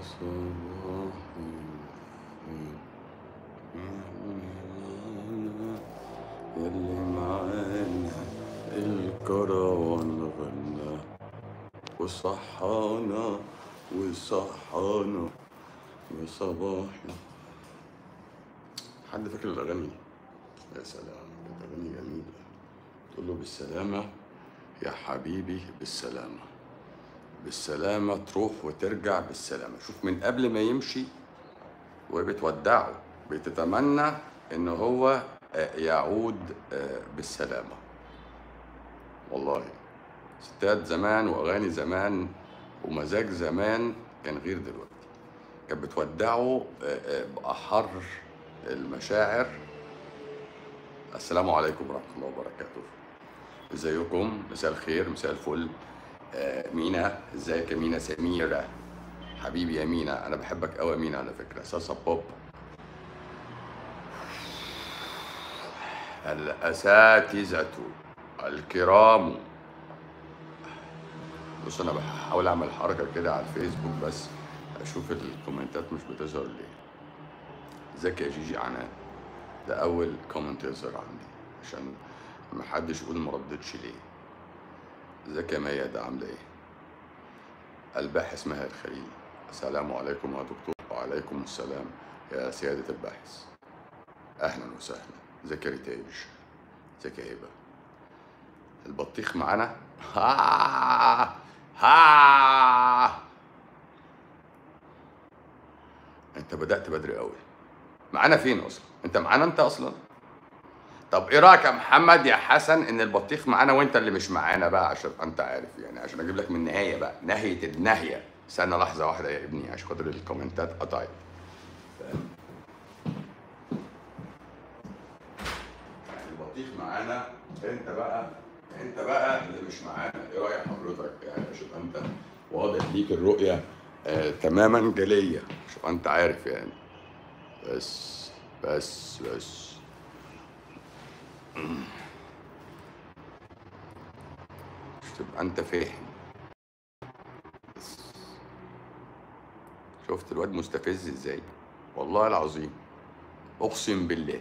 صباحي يلي معانا الكروان غنى وصحانا وصحانا يا صباحي حد فاكر الأغاني؟ يا سلام كانت أغاني جميلة تقول له بالسلامة يا حبيبي بالسلامة بالسلامة تروح وترجع بالسلامة شوف من قبل ما يمشي وبتودعه بتتمنى ان هو آه، يعود آه، بالسلامة والله ستات زمان واغاني زمان ومزاج زمان كان غير دلوقتي كانت بتودعه آه، آه، بأحر المشاعر السلام عليكم ورحمة الله وبركاته ازيكم مساء الخير مساء الفل آه، مينا ازيك يا مينا سميرة حبيبي يا مينا انا بحبك قوي يا مينا على فكرة ساسا بوب الاساتذة الكرام بص انا بحاول اعمل حركة كده على الفيسبوك بس اشوف الكومنتات مش بتظهر ليه ازيك يا جيجي عنان ده اول كومنت يظهر عندي عشان محدش يقول ما ردتش ليه ازيك يا ميادة عاملة ايه؟ الباحث ماهر خليل السلام عليكم يا دكتور وعليكم السلام يا سيادة الباحث أهلا وسهلا ازيك يا ريتاج ازيك يا هبة البطيخ معانا ها ها انت بدأت بدري قوي معانا فين اصلا انت معانا انت اصلا طب ايه رايك يا محمد يا حسن ان البطيخ معانا وانت اللي مش معانا بقى عشان انت عارف يعني عشان اجيب لك من النهايه بقى نهايه النهايه استنى لحظه واحده يا ابني عشان خاطر الكومنتات قطعت فاهم؟ يعني البطيخ معانا انت بقى انت بقى اللي مش معانا ايه رايك حضرتك يعني عشان انت واضح ليك الرؤيه آه تماما جليه عشان انت عارف يعني بس بس بس مش تبقى انت فاهم بس. شفت الواد مستفز ازاي والله العظيم اقسم بالله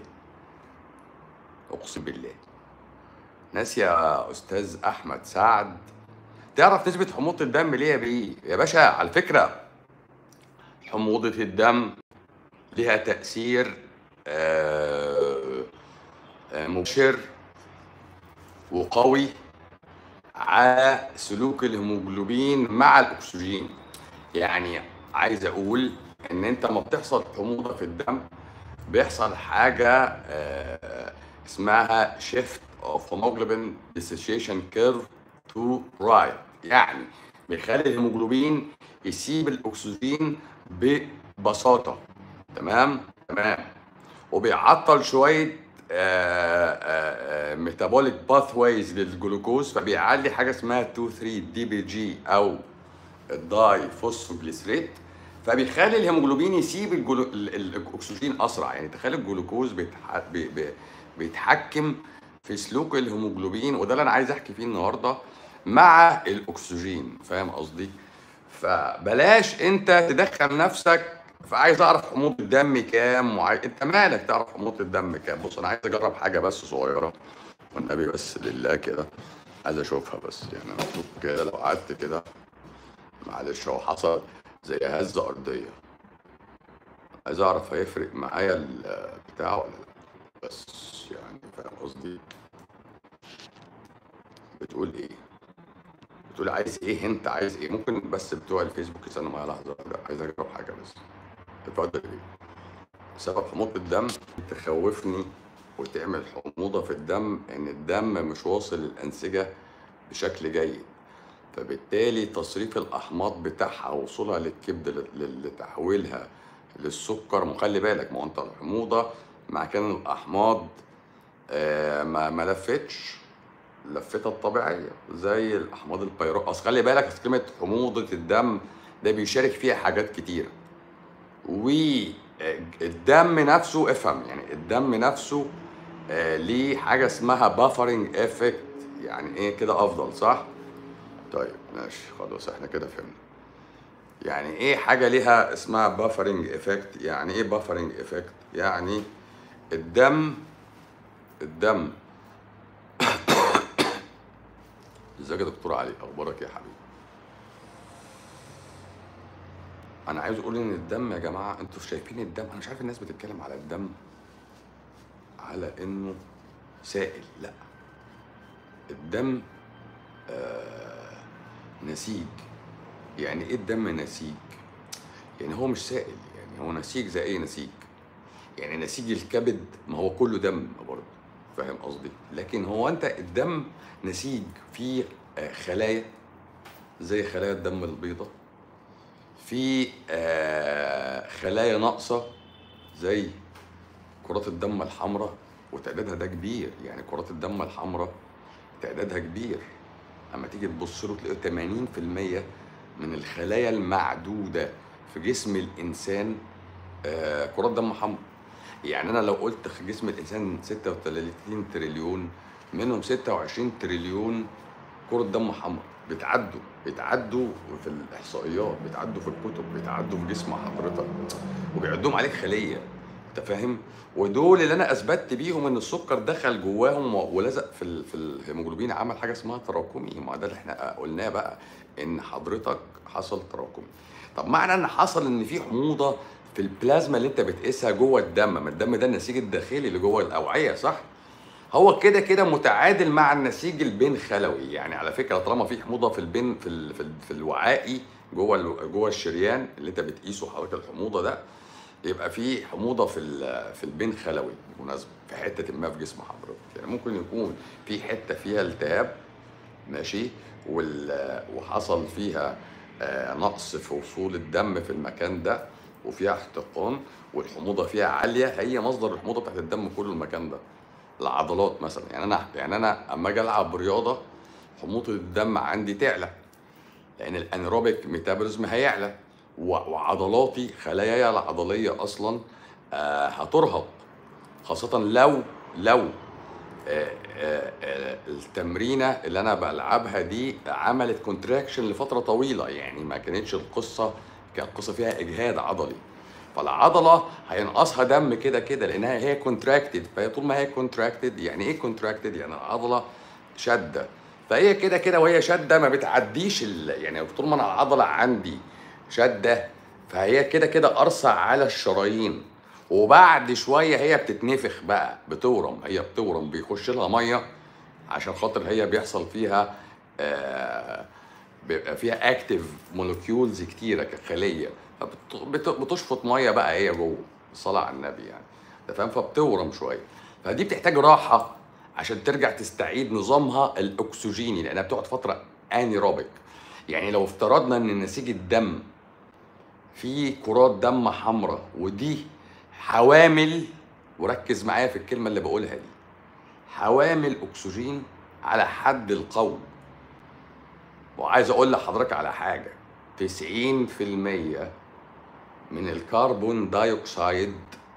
اقسم بالله ناس يا استاذ احمد سعد تعرف نسبة حموضة الدم ليه يا بيه؟ يا باشا على فكرة حموضة الدم لها تأثير آه، آه، مبشر وقوي على سلوك الهيموجلوبين مع الاكسجين يعني عايز اقول ان انت ما بتحصل حموضه في الدم بيحصل حاجه آه، اسمها shift of hemoglobin dissociation curve to right يعني بيخلي الهيموجلوبين يسيب الاكسجين ببساطه تمام تمام وبيعطل شويه ميتابوليك باثويز للجلوكوز فبيعلي حاجه اسمها 2 3 دي بي جي او الداي فوسفوجليسريت فبيخلي الهيموجلوبين يسيب الجلو... ال- ال- الاكسجين اسرع يعني تخيل الجلوكوز بيتح... بي... بي... بيتحكم في سلوك الهيموجلوبين وده اللي انا عايز احكي فيه النهارده مع الاكسجين فاهم قصدي فبلاش انت تدخل نفسك فعايز اعرف حموضه الدم كام وعاي... انت مالك تعرف حموضه الدم كام بص انا عايز اجرب حاجه بس صغيره والنبي بس لله كده عايز اشوفها بس يعني المفروض كده لو قعدت كده معلش هو حصل زي هزه ارضيه عايز اعرف هيفرق معايا البتاع ولا لا بس يعني فاهم قصدي بتقول ايه بتقول عايز ايه انت عايز ايه ممكن بس بتوع الفيسبوك يستنوا معايا لحظه واحدة، عايز اجرب حاجه بس اتفضل ايه سبب حموضه الدم تخوفني وتعمل حموضه في الدم ان الدم مش واصل للانسجه بشكل جيد فبالتالي تصريف الاحماض بتاعها وصولها للكبد ل- ل- لتحويلها للسكر مخلي بالك ما هو انت الحموضه مع كان الاحماض آه، ما ما لفتش لفتها الطبيعيه زي الاحماض البيروق اصل خلي بالك أصل كلمه حموضه الدم ده بيشارك فيها حاجات كتيره والدم نفسه افهم يعني الدم نفسه آه، ليه حاجه اسمها بافرنج افكت يعني ايه كده افضل صح طيب ماشي خلاص احنا كده فهمنا يعني ايه حاجه ليها اسمها بافرنج افكت يعني ايه بافرنج افكت يعني الدم الدم ازيك يا دكتور علي اخبارك يا حبيبي انا عايز اقول ان الدم يا جماعه انتوا شايفين الدم انا مش عارف الناس بتتكلم على الدم على انه سائل لا الدم آه نسيج يعني ايه الدم نسيج يعني هو مش سائل يعني هو نسيج زي اي نسيج يعني نسيج الكبد ما هو كله دم برضه فاهم قصدي لكن هو انت الدم نسيج فيه آه، خلايا زي خلايا الدم البيضاء في آه، خلايا ناقصه زي كرات الدم الحمراء وتعدادها ده كبير يعني كرات الدم الحمراء تعدادها كبير اما تيجي تبص له تلاقي 80% من الخلايا المعدوده في جسم الانسان آه، كرات دم حمراء يعني انا لو قلت في جسم الانسان 36 تريليون منهم 26 تريليون كرة دم حمراء بيتعدوا بيتعدوا في الاحصائيات بيتعدوا في الكتب بيتعدوا في جسم حضرتك وبيعدوهم عليك خليه انت فاهم ودول اللي انا اثبتت بيهم ان السكر دخل جواهم و- ولزق في ال- في الهيموجلوبين عمل حاجه اسمها تراكمي ما ده اللي احنا قلناه بقى ان حضرتك حصل تراكمي طب معنى ان حصل ان في حموضه في البلازما اللي انت بتقيسها جوه الدم ما الدم ده النسيج الداخلي اللي جوه الاوعيه صح هو كده كده متعادل مع النسيج البين خلوي يعني على فكره طالما في حموضه في البين في ال في, ال في الوعائي جوه ال- جوه الشريان اللي انت بتقيسه حضرتك الحموضه ده يبقى في حموضه في ال- في البين خلوي بالمناسبه في حته ما في جسم حضرتك يعني ممكن يكون في حته فيها التهاب ماشي وال- وحصل فيها آه، نقص في وصول الدم في المكان ده وفيها احتقان والحموضه فيها عاليه هي مصدر الحموضه بتاعت الدم كله المكان ده العضلات مثلا يعني انا يعني انا اما اجي العب رياضه حموضه الدم عندي تعلى لان الانيروبيك ميتابوليزم هيعلى و- وعضلاتي خلاياي العضليه اصلا آه، هترهق خاصه لو لو آه، آه، آه، التمرينه اللي انا بلعبها دي عملت كونتراكشن لفتره طويله يعني ما كانتش القصه كانت القصه فيها اجهاد عضلي فالعضله هينقصها دم كده كده لانها هي كونتراكتد فهي طول ما هي كونتراكتد يعني ايه كونتراكتد يعني العضله شاده فهي كده كده وهي شاده ما بتعديش ال... يعني طول ما انا العضله عندي شاده فهي كده كده ارصع على الشرايين وبعد شويه هي بتتنفخ بقى بتورم هي بتورم بيخش لها ميه عشان خاطر هي بيحصل فيها آه بيبقى فيها اكتيف مولكيولز كتيره كخليه فبتشفط ميه بقى هي جوه الصلاه على النبي يعني انت فاهم فبتورم شويه فدي بتحتاج راحه عشان ترجع تستعيد نظامها الاكسجيني لانها بتقعد فتره انيروبيك يعني لو افترضنا ان نسيج الدم فيه كرات دم حمراء ودي حوامل وركز معايا في الكلمه اللي بقولها دي حوامل اكسجين على حد القول وعايز اقول لحضرتك على حاجه 90% من الكربون دايوكسيد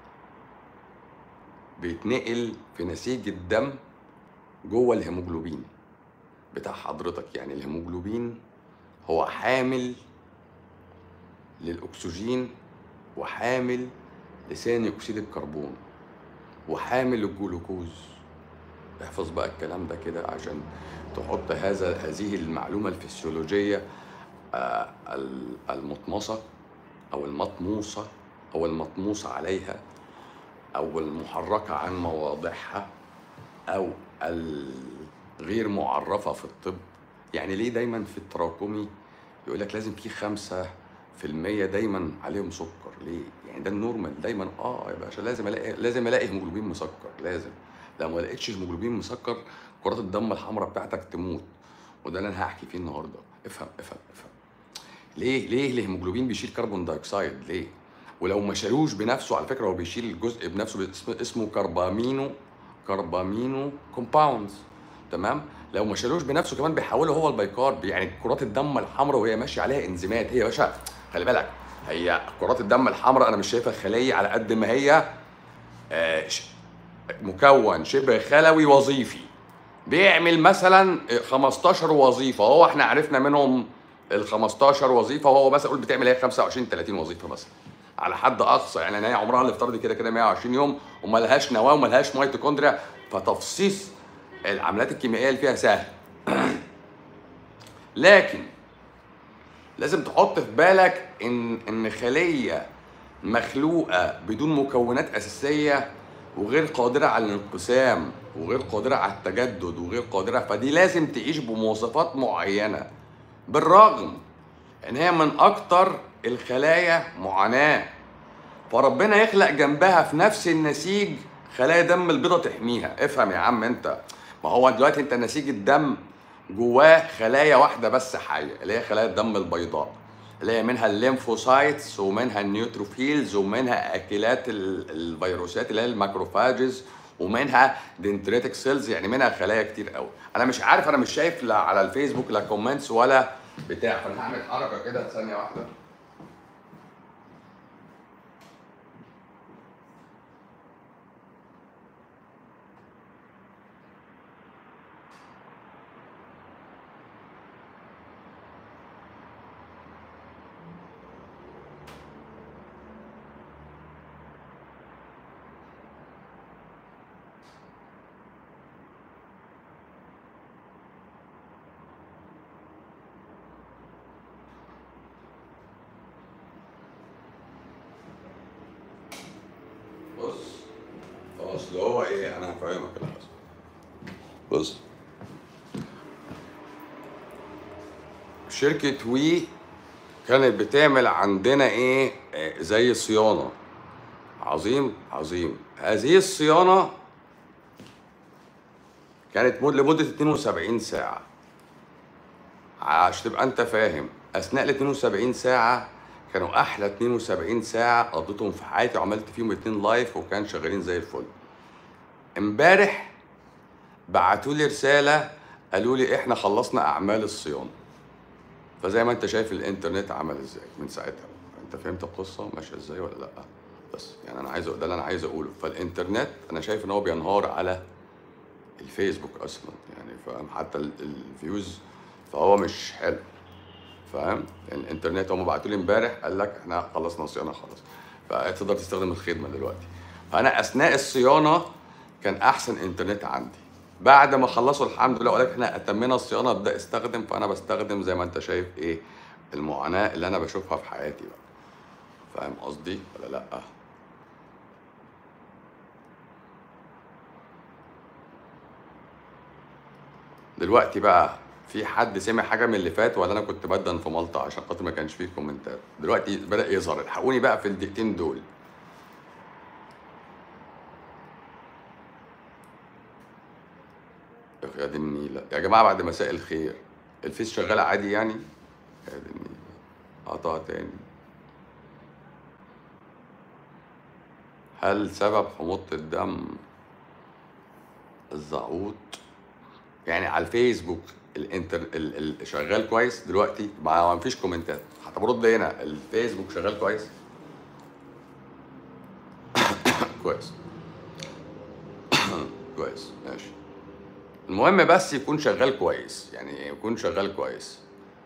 بيتنقل في نسيج الدم جوه الهيموجلوبين بتاع حضرتك يعني الهيموجلوبين هو حامل للاكسجين وحامل لثاني اكسيد الكربون وحامل الجلوكوز احفظ بقى الكلام ده كده عشان تحط هذا هذه المعلومه الفسيولوجيه آه، ال- المطمسه او المطموسه او المطموس عليها او المحركه عن مواضعها او الغير معرفه في الطب يعني ليه دايما في التراكمي يقول لك لازم في خمسة في المية دايما عليهم سكر ليه؟ يعني ده النورمال دايما اه يا باشا لازم الاقي لازم الاقي هيموجلوبين مسكر لازم لو ما لقيتش هيموجلوبين مسكر كرات الدم الحمراء بتاعتك تموت وده اللي انا هحكي فيه النهارده افهم افهم افهم ليه ليه الهيموجلوبين بيشيل كربون دايوكسيد ليه ولو ما شالوش بنفسه على فكره هو بيشيل الجزء بنفسه اسمه اسمه كربامينو كربامينو كومباوندز تمام لو ما شالوش بنفسه كمان بيحوله هو البيكارب يعني كرات الدم الحمراء وهي ماشيه عليها انزيمات هي يا باشا خلي بالك هي كرات الدم الحمراء انا مش شايفها خليه على قد ما هي آه، ش- مكون شبه خلوي وظيفي بيعمل مثلا 15 وظيفه هو احنا عرفنا منهم ال 15 وظيفه وهو مثلا قول بتعمل ايه 25 30 وظيفه مثلا على حد اقصى يعني إن هي عمرها الافتراضي كده كده 120 يوم وما لهاش نواه وما لهاش ميتوكوندريا فتفصيص العمليات الكيميائيه اللي فيها سهل لكن لازم تحط في بالك ان ان خليه مخلوقه بدون مكونات اساسيه وغير قادره على الانقسام وغير قادره على التجدد وغير قادره فدي لازم تعيش بمواصفات معينه بالرغم ان هي من اكتر الخلايا معاناه فربنا يخلق جنبها في نفس النسيج خلايا دم البيضة تحميها افهم يا عم انت ما هو دلوقتي انت نسيج الدم جواه خلايا واحده بس حيه اللي هي خلايا الدم البيضاء اللي هي منها الليمفوسايتس ومنها النيوتروفيلز ومنها اكلات ال- الفيروسات اللي هي الماكروفاجز ومنها دنتريتك سيلز يعني منها خلايا كتير قوي انا مش عارف انا مش شايف لا على الفيسبوك لا كومنتس ولا بتاع فانا هعمل حركه كده ثانيه واحده بص خلاص اللي هو ايه انا هفهمك الحاجة بص شركة وي كانت بتعمل عندنا ايه آه، زي صيانة عظيم عظيم هذه الصيانة كانت مد- لمدة 72 ساعة عشان تبقى انت فاهم اثناء ال 72 ساعه كانوا احلى 72 ساعه قضيتهم في حياتي وعملت فيهم اتنين لايف وكان شغالين زي الفل امبارح بعتوا لي رساله قالوا لي احنا خلصنا اعمال الصيانه فزي ما انت شايف الانترنت عمل ازاي من ساعتها انت فهمت القصه ماشيه ازاي ولا لا بس يعني انا عايز ده اللي انا عايز اقوله فالانترنت انا شايف ان هو بينهار على الفيسبوك اصلا يعني فاهم حتى ال- الفيوز فهو مش حلو فاهم يعني الانترنت هم بعتوا لي امبارح قال لك احنا خلصنا صيانه خلاص فتقدر تستخدم الخدمه دلوقتي فانا اثناء الصيانه كان احسن انترنت عندي بعد ما خلصوا الحمد لله وقال لك احنا اتمينا الصيانه ابدا استخدم فانا بستخدم زي ما انت شايف ايه المعاناه اللي انا بشوفها في حياتي بقى فاهم قصدي ولا لا دلوقتي بقى في حد سمع حاجه من اللي فات ولا انا كنت بدن في مالطا عشان خاطر ما كانش فيه كومنتات دلوقتي بدا يظهر الحقوني بقى في الدقيقتين دول يا دي النيلة يا جماعة بعد مساء الخير الفيس شغال عادي يعني يا دي النيلة قطع تاني هل سبب حموضة الدم الزعوط يعني على الفيسبوك الانتر ال... ال... شغال كويس دلوقتي ما ما فيش كومنتات حتى برد هنا الفيسبوك شغال كويس كويس كويس ماشي المهم بس يكون شغال كويس يعني يكون شغال كويس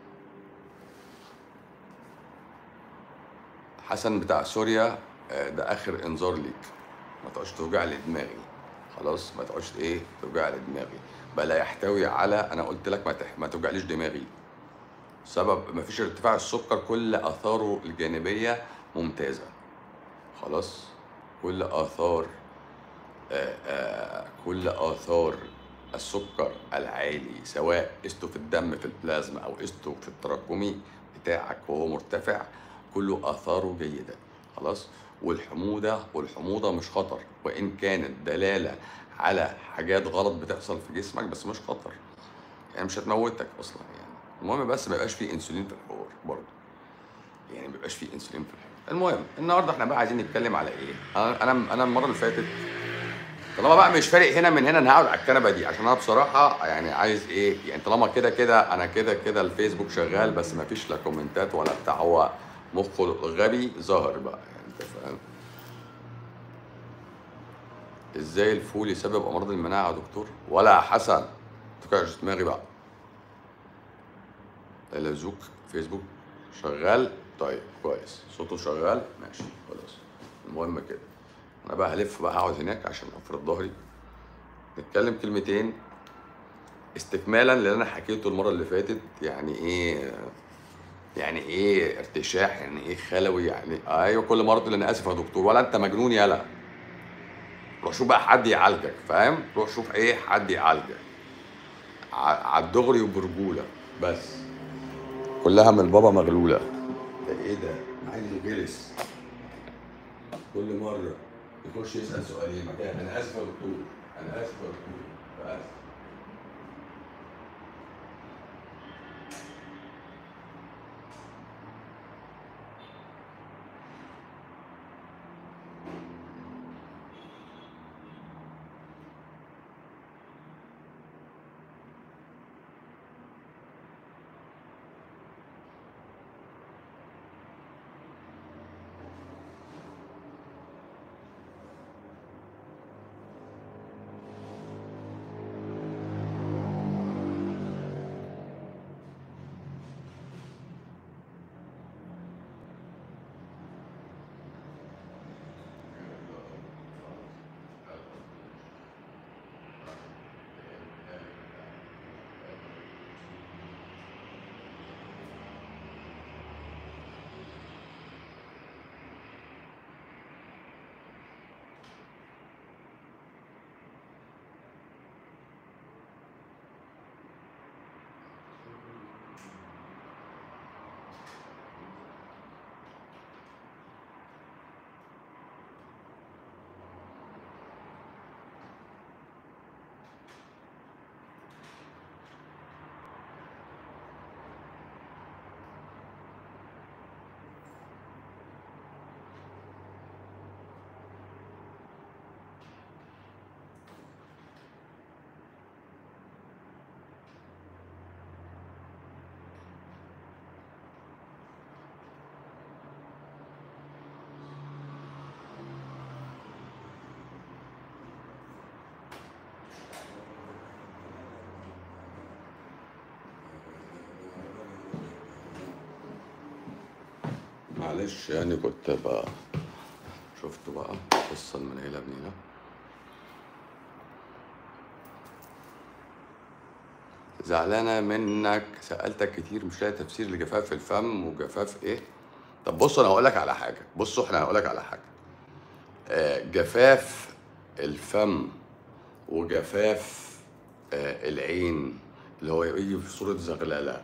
حسن بتاع سوريا آه، ده اخر انذار ليك ما تقعدش توجع لي دماغي خلاص ما تقعدش ايه توجع لي دماغي بقى لا يحتوي على انا قلت لك ما, تح... ما توجعليش دماغي سبب ما فيش ارتفاع السكر كل اثاره الجانبيه ممتازه خلاص كل اثار آه، آه، كل آثار السكر العالي سواء قسته في الدم في البلازما أو قسته في التراكمي بتاعك وهو مرتفع كله آثاره جيدة خلاص والحموضة والحموضة مش خطر وإن كانت دلالة على حاجات غلط بتحصل في جسمك بس مش خطر يعني مش هتموتك أصلا يعني المهم بس ما يبقاش فيه انسولين في الحوار برضه يعني ما يبقاش فيه انسولين في الحوار المهم النهارده احنا بقى عايزين نتكلم على ايه انا انا انا المره اللي فاتت طالما بقى مش فارق هنا من هنا انا هقعد على الكنبه دي عشان انا بصراحه يعني عايز ايه يعني طالما كده كده انا كده كده الفيسبوك شغال بس ما فيش لا كومنتات ولا بتاع هو مخه غبي ظاهر بقى يعني انت فاهم ازاي الفول يسبب امراض المناعه يا دكتور ولا يا حسن ما تكعش دماغي بقى لازوك فيسبوك شغال طيب كويس صوته شغال ماشي خلاص المهم كده انا بقى هلف بقى هقعد هناك عشان افرد ظهري نتكلم كلمتين استكمالا للي انا حكيته المره اللي فاتت يعني ايه يعني ايه ارتشاح يعني ايه خلوي يعني ايوه كل مره تقول انا اسف يا دكتور ولا انت مجنون يلا روح شوف بقى حد يعالجك فاهم روح شوف ايه حد يعالجك ع- على الدغري وبرجوله بس كلها من البابا مغلوله ده ايه ده عايزه جلس كل مره يخش يسال سؤالين مكان انا اسف يا دكتور انا اسف يا دكتور بس معلش يعني كنت بقى شفت بقى قصة المنيلة ابننا زعلانة منك سألتك كتير مش لاقي تفسير لجفاف الفم وجفاف ايه طب بص انا هقول لك على حاجة بصوا احنا هقول لك على حاجة آه، جفاف الفم وجفاف آه، العين اللي هو يجي في صورة زغللة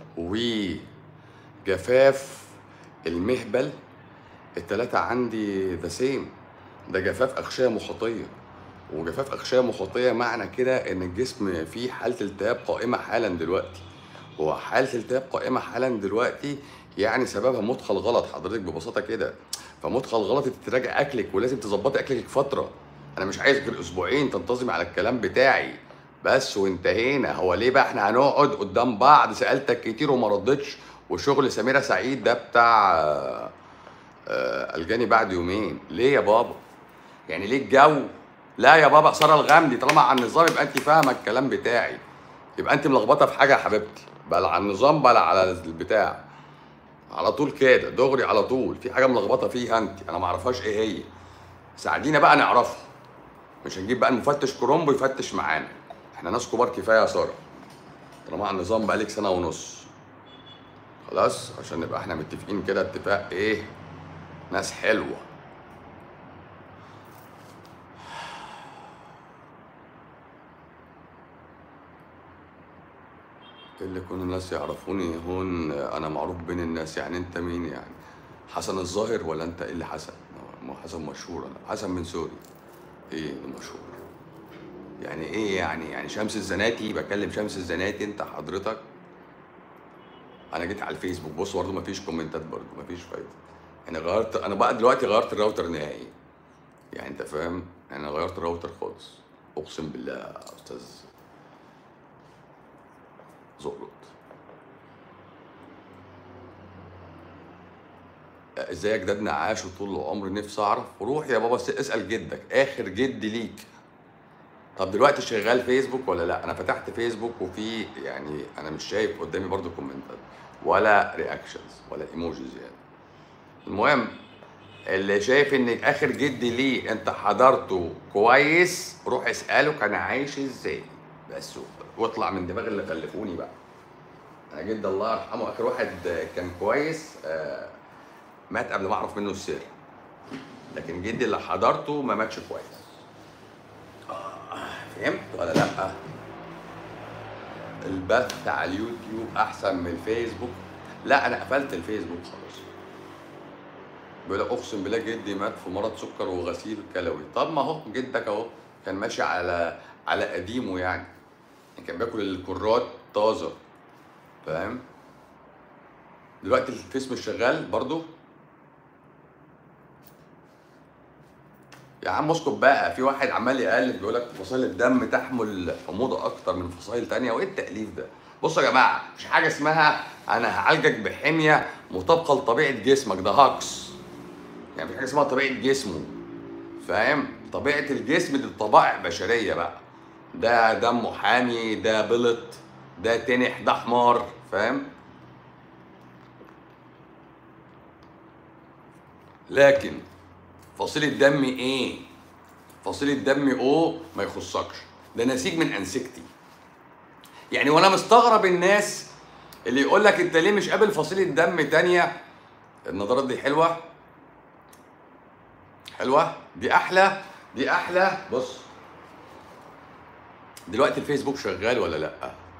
وجفاف المهبل التلاتة عندي ذا سيم ده جفاف أغشية مخاطية وجفاف أغشية مخاطية معنى كده إن الجسم فيه حالة التهاب قائمة حالا دلوقتي وحالة التهاب قائمة حالا دلوقتي يعني سببها مدخل غلط حضرتك ببساطة كده فمدخل غلط انت تراجع أكلك ولازم تظبطي أكلك فترة أنا مش عايز غير أسبوعين تنتظمي على الكلام بتاعي بس وانتهينا هو ليه بقى احنا هنقعد قدام بعض سألتك كتير وما ردتش وشغل سميرة سعيد ده بتاع آه، آه، الجاني بعد يومين ليه يا بابا يعني ليه الجو لا يا بابا ساره الغامدي طالما على النظام يبقى انت فاهمه الكلام بتاعي يبقى انت ملخبطه في حاجه يا حبيبتي بلا على النظام بلا على البتاع على طول كده دغري على طول في حاجه ملخبطه فيها انت انا ما اعرفهاش ايه هي ساعدينا بقى نعرفها مش هنجيب بقى المفتش كرومبو يفتش معانا احنا ناس كبار كفايه يا ساره طالما على النظام بقالك سنه ونص خلاص عشان نبقى احنا متفقين كده اتفاق ايه ناس حلوه اللي كل الناس يعرفوني هون انا معروف بين الناس يعني انت مين يعني حسن الظاهر ولا انت ايه اللي حسن ما هو حسن مشهور انا حسن من سوري ايه اللي مشهور يعني ايه يعني يعني شمس الزناتي بكلم شمس الزناتي انت حضرتك انا جيت على الفيسبوك بص برضه مفيش كومنتات برضه مفيش فايده انا غيرت انا بقى دلوقتي غيرت الراوتر نهائي يعني انت فاهم يعني انا غيرت الراوتر خالص اقسم بالله يا استاذ زقرط ازيك ده ابن عاش وطول العمر نفسي اعرف روح يا بابا اسال جدك اخر جد ليك طب دلوقتي شغال فيسبوك ولا لا انا فتحت فيسبوك وفي يعني انا مش شايف قدامي برضو كومنتات ولا رياكشنز ولا ايموجيز يعني المهم اللي شايف ان اخر جدي ليه انت حضرته كويس روح اساله كان عايش ازاي بس واطلع من دماغ اللي خلفوني بقى انا جدي الله يرحمه اخر واحد كان كويس آه، مات قبل ما اعرف منه السر لكن جدي اللي حضرته ما ماتش كويس آه، فهمت ولا لا البث على اليوتيوب احسن من الفيسبوك لا انا قفلت الفيسبوك خلاص بيقول لك اقسم بالله جدي مات في مرض سكر وغسيل كلوي طب ما هو جدك اهو كان ماشي على على قديمه يعني كان بياكل الكرات طازه فاهم دلوقتي الفيس مش شغال برضو يا عم اسكت بقى في واحد عمال يقلب بيقول لك فصائل الدم تحمل حموضه اكتر من فصائل تانية وايه التاليف ده بصوا يا جماعه مش حاجه اسمها انا هعالجك بحميه مطابقه لطبيعه جسمك ده هاكس يعني في حاجه اسمها طبيعه جسمه فاهم طبيعه الجسم دي طبائع بشريه بقى ده دمه حامي ده بلط ده تنح ده حمار فاهم لكن فصيلة دم ايه فصيلة دم او ما يخصكش ده نسيج من انسجتي يعني وانا مستغرب الناس اللي يقول لك انت ليه مش قابل فصيلة دم تانية النظرات دي حلوة حلوة دي احلى دي احلى بص دلوقتي الفيسبوك شغال ولا لا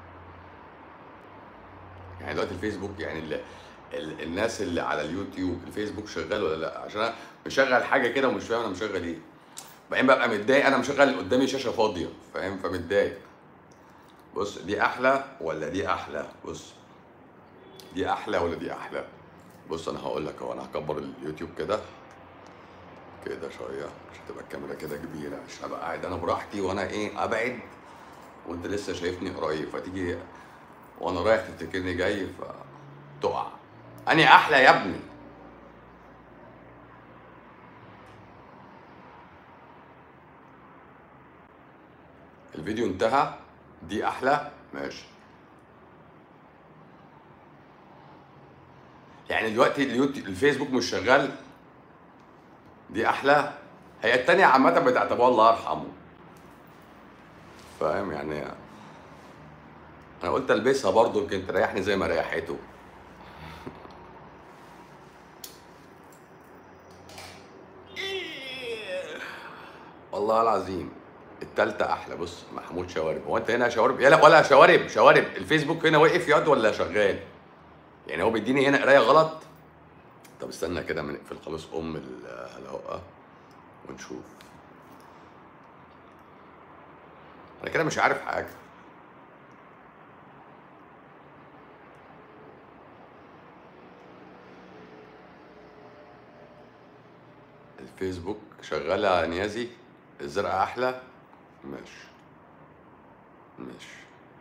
يعني دلوقتي الفيسبوك يعني ال ال الناس اللي على اليوتيوب الفيسبوك شغال ولا لا عشان انا مشغل حاجه كده ومش فاهم انا مشغل ايه بعدين ببقى متضايق انا مشغل قدامي شاشه فاضيه فاهم فمتضايق بص دي احلى ولا دي احلى بص دي احلى ولا دي احلى بص انا هقول لك اهو انا هكبر اليوتيوب كده كده شويه عشان تبقى الكاميرا كده كبيره عشان ابقى قاعد انا براحتي وانا ايه ابعد وانت لسه شايفني قريب فتيجي وانا رايح تفتكرني جاي فتقع اني احلى يا ابني الفيديو انتهى دي احلى ماشي يعني دلوقتي اليوتيوب الفيسبوك مش شغال دي احلى هي التانية عامة بتاعت ابوها الله يرحمه فاهم يعني انا قلت البسها برضه يمكن تريحني زي ما ريحته والله العظيم التالتة احلى بص محمود شوارب هو انت هنا شوارب يلا ولا شوارب شوارب الفيسبوك هنا واقف ياض ولا شغال يعني هو بيديني هنا قرايه غلط طب استنى كده ما نقفل خلاص ام الهواء ونشوف انا كده مش عارف حاجه الفيسبوك شغالة يا نيازي الزرقاء أحلى ماشي ماشي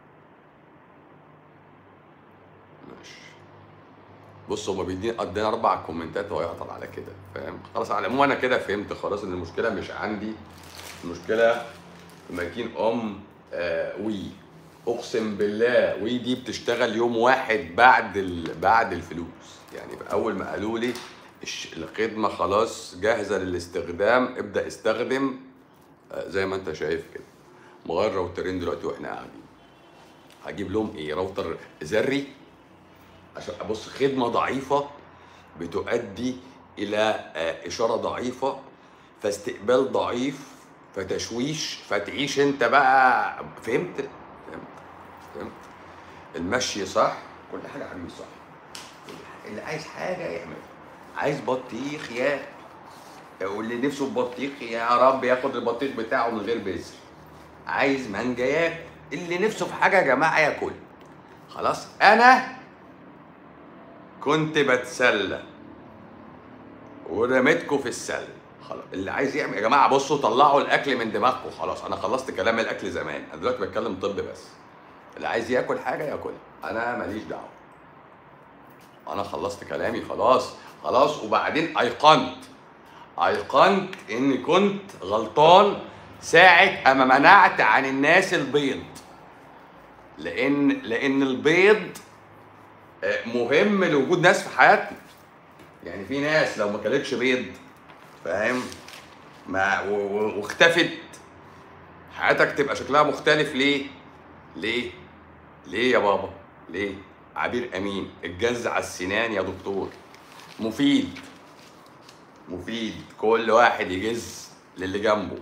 ماشي بص هما بيديني قدنا أربع كومنتات وهو يعطل على كده فاهم خلاص على العموم أنا كده فهمت خلاص إن المشكلة مش عندي المشكلة في ماكين أم آه وي أقسم بالله وي دي بتشتغل يوم واحد بعد ال... بعد الفلوس يعني أول ما قالوا لي الش- الخدمة خلاص جاهزة للاستخدام ابدأ استخدم آه، زي ما انت شايف كده مغير راوترين دلوقتي واحنا قاعدين هجيب لهم ايه راوتر ذري عشان ابص خدمة ضعيفة بتؤدي الى آه، اشارة ضعيفة فاستقبال ضعيف فتشويش فتعيش انت بقى فهمت فهمت فهمت المشي صح كل حاجة حبيبي صح اللي عايز حاجة يعملها عايز بطيخ ياكل واللي نفسه في بطيخ يا رب ياخد البطيخ بتاعه من غير بذر عايز مانجا ياكل اللي نفسه في حاجه يا جماعه ياكل خلاص انا كنت بتسلى ورميتكم في السله خلاص اللي عايز يعمل يا جماعه بصوا طلعوا الاكل من دماغكم خلاص انا خلصت كلام الاكل زمان انا دلوقتي بتكلم طب بس اللي عايز ياكل حاجه ياكلها انا ماليش دعوه انا خلصت كلامي خلاص خلاص وبعدين ايقنت ايقنت اني كنت غلطان ساعة اما منعت عن الناس البيض لان لان البيض آه، مهم لوجود ناس في حياتنا يعني في ناس لو ما كلتش بيض فاهم ما و- و- واختفت حياتك تبقى شكلها مختلف ليه ليه ليه يا بابا ليه عبير امين الجز على السنان يا دكتور مفيد مفيد كل واحد يجز للي جنبه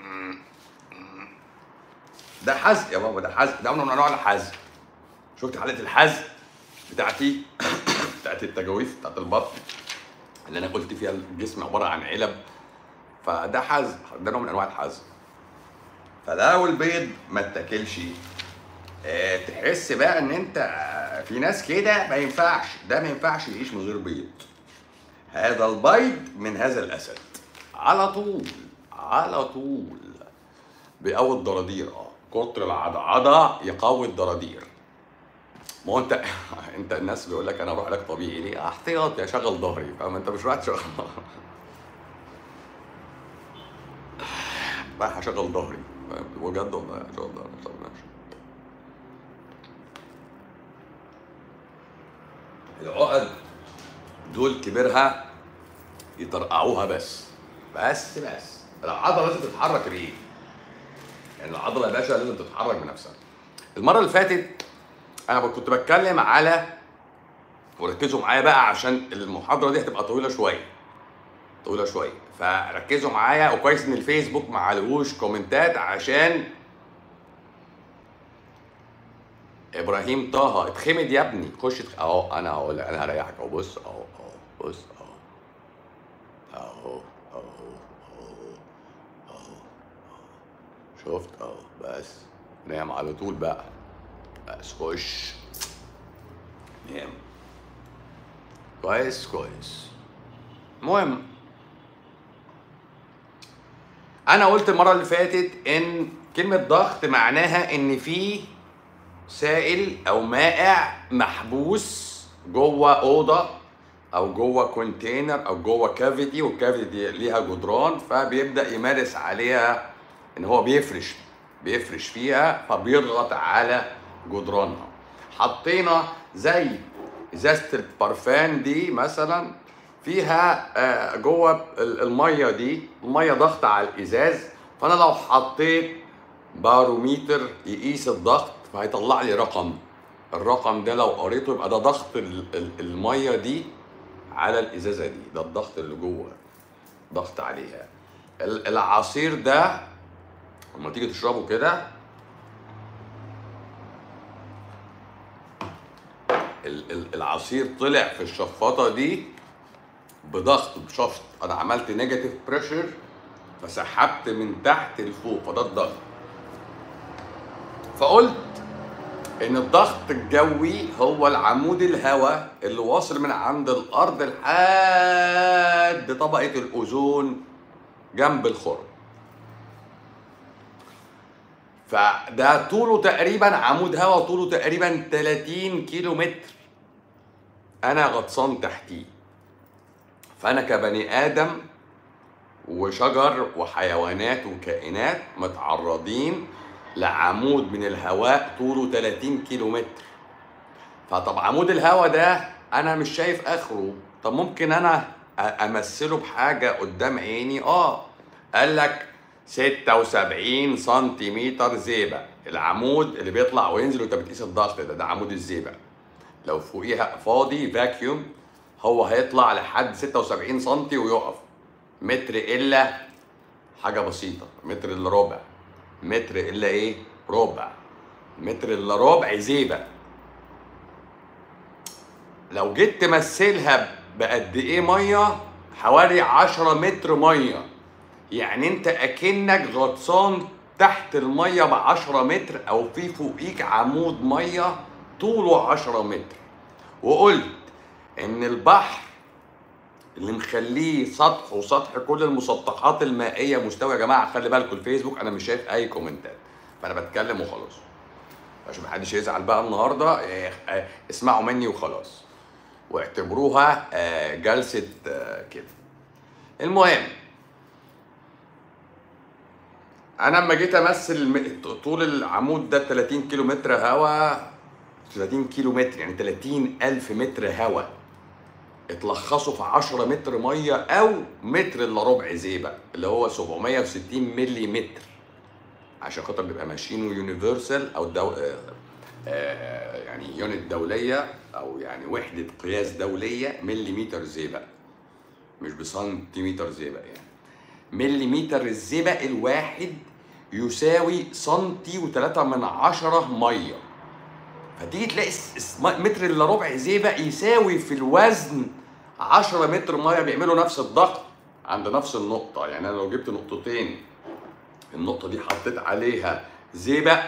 ده حزق يا بابا ده حزق ده نوع من انواع الحزق شفت حاله الحزق بتاعتي بتاعت التجاويف بتاعت البطن اللي انا قلت فيها الجسم عباره عن علب فده حزق ده نوع من انواع الحزق فلو البيض ما اتاكلش آه، تحس بقى ان انت آه، في ناس كده ما ينفعش ده ما ينفعش يعيش من غير بيض هذا البيض من هذا الاسد على طول على طول بيقوي الضرادير اه كتر العضعضه يقوي الضرادير ما هو انت انت الناس بيقول لك انا اروح علاج طبيعي ليه؟ احتياطي اشغل ظهري فاهم انت مش رايح تشغل رايح اشغل ظهري فاهم؟ بجد والله اشغل ظهري طب ماشي العقد دول كبرها يطرقعوها بس بس بس العضله لازم تتحرك ليه؟ يعني العضله يا باشا لازم تتحرك بنفسها المره اللي فاتت انا كنت بتكلم على وركزوا معايا بقى عشان المحاضره دي هتبقى طويله شويه طويله شويه فركزوا معايا وكويس ان الفيسبوك ما عليهوش كومنتات عشان ابراهيم طه اتخمد يا ابني خش اتخ- اهو انا هقول انا هريحك اهو بص اهو اهو بص اهو اهو اهو اهو اهو شفت اهو بس نام على طول بقى بس خش نام كويس كويس المهم انا قلت المره اللي فاتت ان كلمه ضغط معناها ان في سائل او مائع محبوس جوه اوضه او جوه كونتينر او جوه كافيتي والكافيتي دي ليها جدران فبيبدا يمارس عليها ان هو بيفرش بيفرش فيها فبيضغط على جدرانها حطينا زي ازازه البرفان دي مثلا فيها آه، جوه ال- الميه دي الميه ضغط على الازاز فانا لو حطيت باروميتر يقيس الضغط فهيطلع لي رقم الرقم ده لو قريته يبقى ده ضغط ال- ال- الميه دي على الازازه دي ده الضغط اللي جوه ضغط عليها ال- العصير ده لما تيجي تشربه كده ال- ال- العصير طلع في الشفاطه دي بضغط بشفط انا عملت نيجاتيف بريشر فسحبت من تحت لفوق فده الضغط فقلت ان الضغط الجوي هو العمود الهواء اللي واصل من عند الارض لحد طبقه الاوزون جنب الخرم فده طوله تقريبا عمود هواء طوله تقريبا 30 كيلو متر انا غطسان تحتيه فانا كبني ادم وشجر وحيوانات وكائنات متعرضين لعمود من الهواء طوله 30 كيلو متر فطب عمود الهواء ده انا مش شايف اخره طب ممكن انا أ- امثله بحاجه قدام عيني اه قال لك 76 سنتيمتر زيبه العمود اللي بيطلع وينزل وانت بتقيس الضغط ده ده عمود الزيبه لو فوقيها فاضي فاكيوم هو هيطلع لحد 76 سم ويقف متر الا حاجه بسيطه متر الا ربع متر الا ايه ربع متر الا ربع زيبه لو جيت تمثلها بقد ايه ميه حوالي 10 متر ميه يعني انت اكنك غطسان تحت الميه ب 10 متر او في فوقيك عمود ميه طوله 10 متر وقلت ان البحر اللي مخليه سطح وسطح كل المسطحات المائيه مستوي يا جماعه خلي بالكم الفيسبوك انا مش شايف اي كومنتات فانا بتكلم وخلاص عشان محدش يزعل بقى النهارده إيه، آه، اسمعوا مني وخلاص واعتبروها آه، جلسه آه، كده المهم انا لما جيت امثل الم- طول العمود ده 30 كيلو متر هوا 30 كيلو متر يعني 30 ألف متر هواء اتلخصوا في 10 متر ميه او متر الا ربع زيبه اللي هو 760 ملي متر عشان خاطر نبقى ماشيين يونيفرسال او دو... آه آه يعني يونت دوليه او يعني وحده قياس دوليه مليمتر زيبه مش بسنتيمتر زيبه يعني مليمتر الزيبه الواحد يساوي سنتي وتلاتة من عشرة ميه فتيجي تلاقي متر الا ربع زيبه يساوي في الوزن 10 متر ميه بيعملوا نفس الضغط عند نفس النقطه يعني انا لو جبت نقطتين النقطه دي حطيت عليها زيبه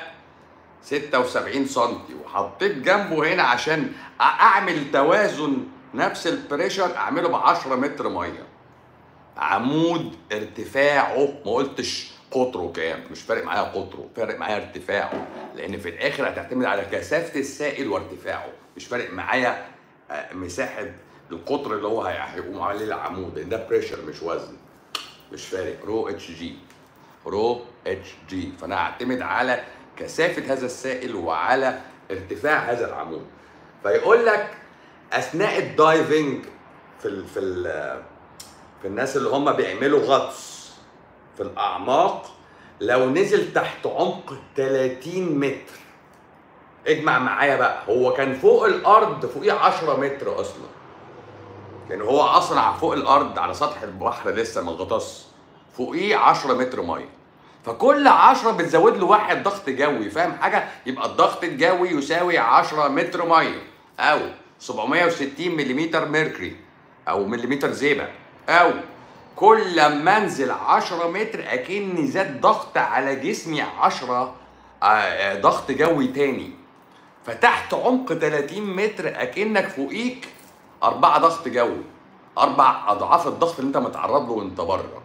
76 سم وحطيت جنبه هنا عشان اعمل توازن نفس البريشر اعمله ب 10 متر ميه عمود ارتفاعه ما قلتش قطره كام مش فارق معايا قطره فارق معايا ارتفاعه لان في الاخر هتعتمد على كثافه السائل وارتفاعه مش فارق معايا مساحه القطر اللي هو هيقوم عليه العمود لان ده بريشر مش وزن مش فارق رو اتش جي رو اتش جي فانا هعتمد على كثافه هذا السائل وعلى ارتفاع هذا العمود فيقول لك اثناء الدايفنج في ال في ال في الناس اللي هم بيعملوا غطس في الاعماق لو نزل تحت عمق 30 متر اجمع معايا بقى هو كان فوق الارض فوقيه 10 متر اصلا يعني هو اصلا فوق الارض على سطح البحر لسه ما غطس فوقيه 10 متر ميه فكل 10 بتزود له واحد ضغط جوي فاهم حاجه يبقى الضغط الجوي يساوي 10 متر ميه او 760 ملم ميركوري او مليمتر زيبه او كل لما انزل 10 متر اكني زاد ضغط على جسمي 10 ضغط جوي تاني فتحت عمق 30 متر اكنك فوقيك أربعة ضغط جوي أربع أضعاف الضغط اللي أنت متعرض له وأنت بره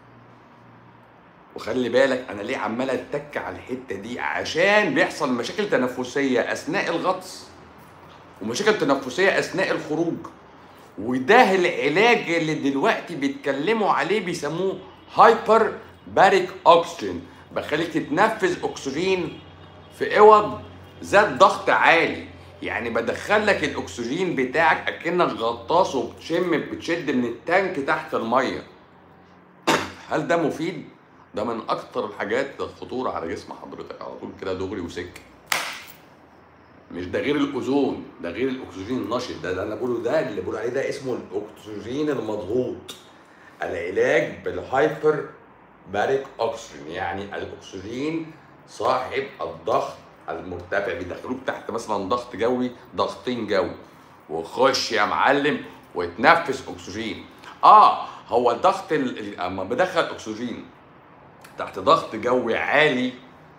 وخلي بالك أنا ليه عمال أتك على الحتة دي عشان بيحصل مشاكل تنفسية أثناء الغطس ومشاكل تنفسية أثناء الخروج وده العلاج اللي دلوقتي بيتكلموا عليه بيسموه هايبر باريك اوكسجين بخليك تتنفس اكسجين في اوض ذات ضغط عالي يعني بدخل لك الاكسجين بتاعك اكنك غطاس وبتشم بتشد من التانك تحت الميه هل ده مفيد ده من اكتر الحاجات الخطوره على جسم حضرتك على طول كده دغري وسك مش ده غير الاوزون ده غير الاكسجين النشط ده, ده انا بقوله ده اللي بقول عليه ده اسمه الاكسجين المضغوط العلاج بالهايبر باريك اوكسجين يعني الاكسجين صاحب الضغط المرتفع بيدخلوك تحت مثلا ضغط جوي ضغطين جوي وخش يا معلم وتنفس اكسجين اه هو الضغط اما بدخل اكسجين تحت ضغط جوي عالي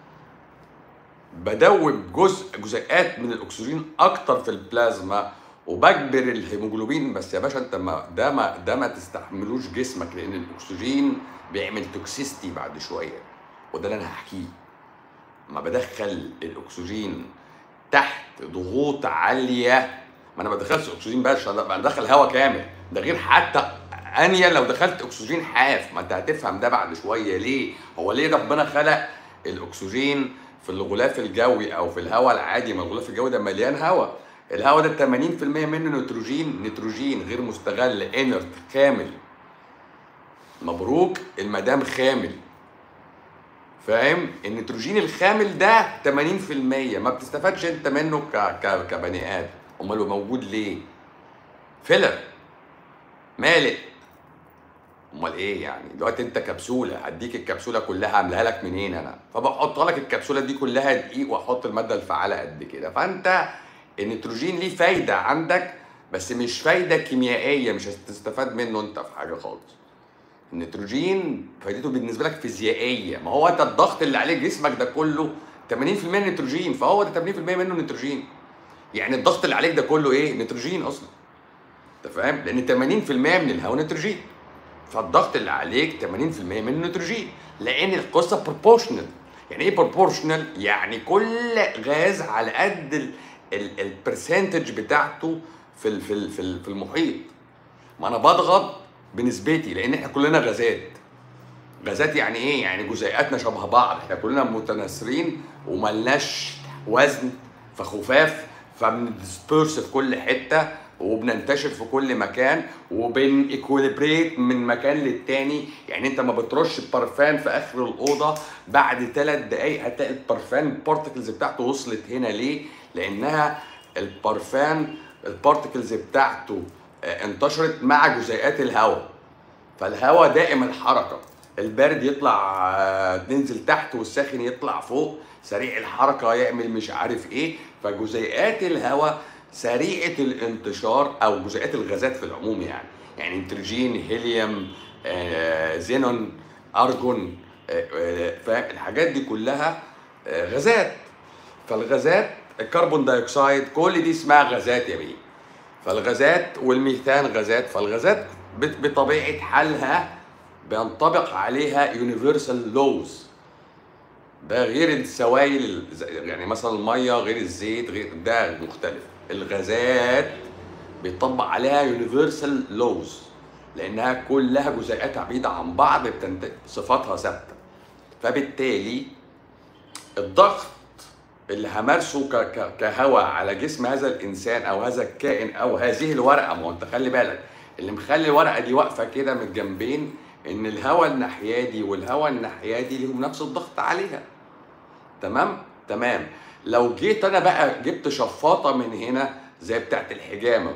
بدوب جزء جزيئات من الاكسجين اكتر في البلازما وبجبر الهيموجلوبين بس يا باشا انت ما ده ما ده ما تستحملوش جسمك لان الاكسجين بيعمل توكسيستي بعد شويه وده اللي انا هحكيه ما بدخل الاكسجين تحت ضغوط عاليه ما انا ما بدخلش اكسجين بس انا بدخل هواء كامل ده غير حتى انيا لو دخلت اكسجين حاف ما انت هتفهم ده بعد شويه ليه هو ليه ربنا خلق الاكسجين في الغلاف الجوي او في الهواء العادي ما الغلاف الجوي ده مليان هواء الهواء ده 80% منه نيتروجين نيتروجين غير مستغل انرت كامل مبروك المدام خامل فاهم النيتروجين الخامل ده 80% ما بتستفادش انت منه ك... ك... كبني ادم امال هو موجود ليه فيلر مالئ امال ايه يعني دلوقتي انت كبسوله هديك الكبسوله كلها عاملاها لك منين انا فبحط لك الكبسوله دي كلها دقيق واحط الماده الفعاله قد كده فانت النيتروجين ليه فايده عندك بس مش فايده كيميائيه مش هتستفاد منه انت في حاجه خالص النيتروجين فايدته بالنسبه لك فيزيائيه ما هو انت الضغط اللي عليه جسمك ده كله 80% نيتروجين فهو ده 80% منه نيتروجين يعني الضغط اللي عليك ده كله ايه نيتروجين اصلا انت فاهم لان 80% من الهواء نيتروجين فالضغط اللي عليك 80% منه نيتروجين لان القصه بروبورشنال يعني ايه بروبورشنال يعني كل غاز على قد البرسنتج بتاعته في ال في ال في, ال في المحيط ما انا بضغط بنسبتي لان احنا كلنا غازات غازات يعني ايه يعني جزيئاتنا شبه بعض احنا كلنا متناثرين وملناش وزن فخفاف فبندسبيرس في كل حته وبننتشر في كل مكان وبنيكوليبريت من مكان للتاني يعني انت ما بترش البرفان في اخر الاوضه بعد ثلاث دقايق هتلاقي البرفان البارتكلز بتاعته وصلت هنا ليه؟ لانها البرفان البارتكلز بتاعته آه، انتشرت مع جزيئات الهواء فالهواء دائم الحركه البارد يطلع آه، تنزل تحت والساخن يطلع فوق سريع الحركه يعمل مش عارف ايه فجزيئات الهواء سريعه الانتشار او جزيئات الغازات في العموم يعني يعني نيتروجين هيليوم آه، زينون ارجون آه، آه، فالحاجات دي كلها آه، غازات فالغازات الكربون دايوكسيد كل دي اسمها غازات يا بيه فالغازات والميثان غازات فالغازات بت- بطبيعه حالها بينطبق عليها يونيفرسال لوز ده غير السوائل زي- يعني مثلا الميه غير الزيت غير ده مختلف الغازات بيطبق عليها يونيفرسال لوز لانها كلها جزيئات بعيده عن بعض بتنتج صفاتها ثابته فبالتالي الضغط اللي همارسه ك- ك- كهواء على جسم هذا الانسان او هذا الكائن او هذه الورقه ما هو انت خلي بالك اللي مخلي الورقه دي واقفه كده من الجنبين ان الهواء الناحيه دي والهواء الناحيه دي ليهم نفس الضغط عليها تمام تمام لو جيت انا بقى جبت شفاطه من هنا زي بتاعت الحجامه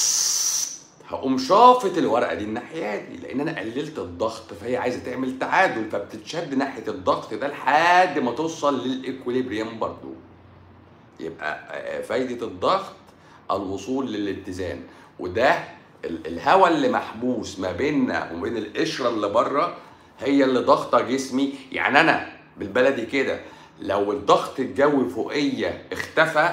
هقوم شافط الورقه دي الناحيه دي لان انا قللت الضغط فهي عايزه تعمل تعادل فبتتشد ناحيه الضغط ده لحد ما توصل للايكوليبريم برضو يبقى آه، فايده الضغط الوصول للاتزان وده ال- الهواء اللي محبوس ما بيننا وبين القشره اللي بره هي اللي ضغطه جسمي يعني انا بالبلدي كده لو الضغط الجوي فوقيه اختفى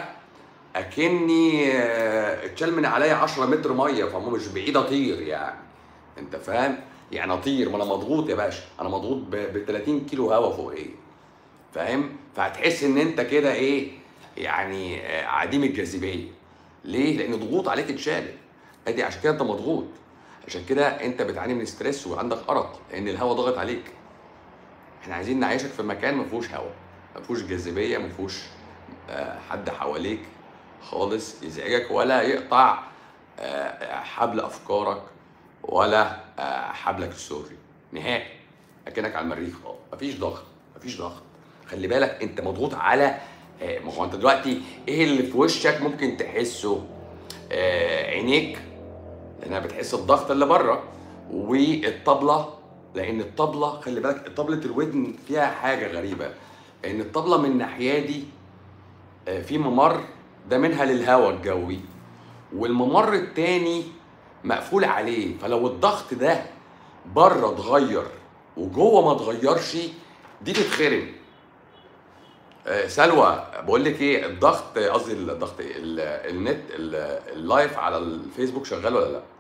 اكني آه، اتشال من عليا 10 متر ميه فهو مش بعيد اطير يعني انت فاهم يعني اطير ما انا مضغوط يا باشا انا مضغوط ب 30 كيلو هوا فوقيه فاهم فهتحس ان انت كده ايه يعني آه، عديم الجاذبيه ليه لان ضغوط عليك اتشالت ادي عشان كده انت مضغوط عشان كده انت بتعاني من ستريس وعندك ارق لان الهواء ضاغط عليك احنا عايزين نعيشك في مكان ما فيهوش هواء ما فيهوش جاذبيه ما فيهوش آه، حد حواليك خالص يزعجك ولا يقطع آه، حبل افكارك ولا آه، حبلك السري نهائي اكنك على المريخ اه مفيش ضغط مفيش ضغط خلي بالك انت مضغوط على آه، ما هو انت دلوقتي ايه اللي في وشك ممكن تحسه آه، عينيك لانها بتحس الضغط اللي بره والطبله لان الطبله خلي بالك طبله الودن فيها حاجه غريبه ان الطبله من الناحيه دي آه، في ممر ده منها للهواء الجوي والممر التاني مقفول عليه فلو الضغط ده بره اتغير وجوه ما اتغيرش دي تتخرم آه، سلوى بقول لك ايه الضغط قصدي الضغط إيه؟ ال- النت ال- اللايف على الفيسبوك شغال ولا لا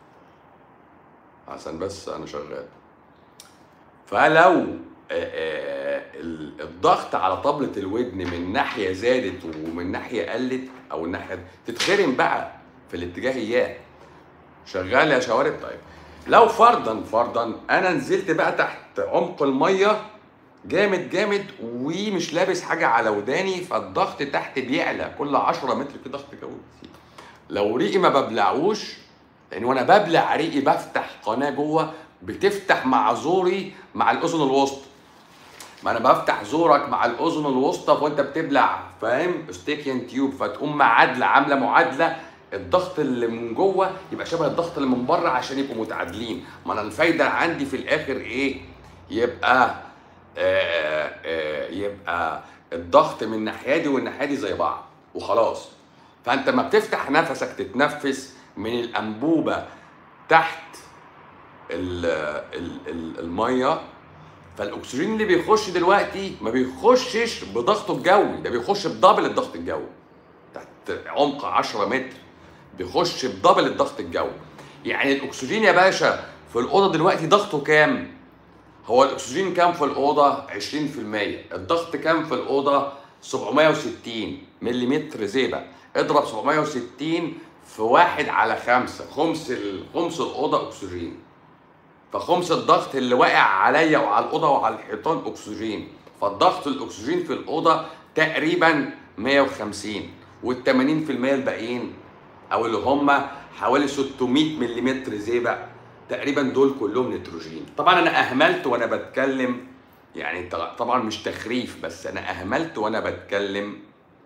عشان بس انا شغال فلو آه، آه، ال- الضغط على طبلة الودن من ناحية زادت ومن ناحية قلت أو الناحية تتخرم بقى في الاتجاه إياه شغال يا شوارب طيب لو فرضا فرضا أنا نزلت بقى تحت عمق المية جامد جامد ومش لابس حاجة على وداني فالضغط تحت بيعلى كل 10 متر كده ضغط جوي لو ريقي ما ببلعوش لان وانا ببلع ريقي بفتح قناه جوه بتفتح مع زوري مع الاذن الوسطى ما انا بفتح زورك مع الاذن الوسطى وانت بتبلع فاهم ستيكيان تيوب فتقوم معادله عامله معادله الضغط اللي من جوه يبقى شبه الضغط اللي من بره عشان يبقوا متعادلين ما انا الفايده عندي في الاخر ايه يبقى آه آه يبقى الضغط من الناحيه دي والناحيه دي زي بعض وخلاص فانت ما بتفتح نفسك تتنفس من الانبوبه تحت ال ال ال الميه فالاكسجين اللي بيخش دلوقتي ما بيخشش بضغطه الجوي ده بيخش بدبل الضغط الجوي تحت عمق 10 متر بيخش بدبل الضغط الجوي يعني الاكسجين يا باشا في الاوضه دلوقتي ضغطه كام هو الاكسجين كام في الاوضه 20% الضغط كام في الاوضه 760 ملم زيبه اضرب 760 في واحد على خمسة خمس ال- خمس الأوضة أكسجين فخمس الضغط اللي واقع عليا وعلى الأوضة وعلى الحيطان أكسجين فالضغط الأكسجين في الأوضة تقريبا 150 وال 80% الباقيين او اللي هم حوالي 600 ملم زئبق تقريبا دول كلهم نيتروجين طبعا انا اهملت وانا بتكلم يعني طبعا مش تخريف بس انا اهملت وانا بتكلم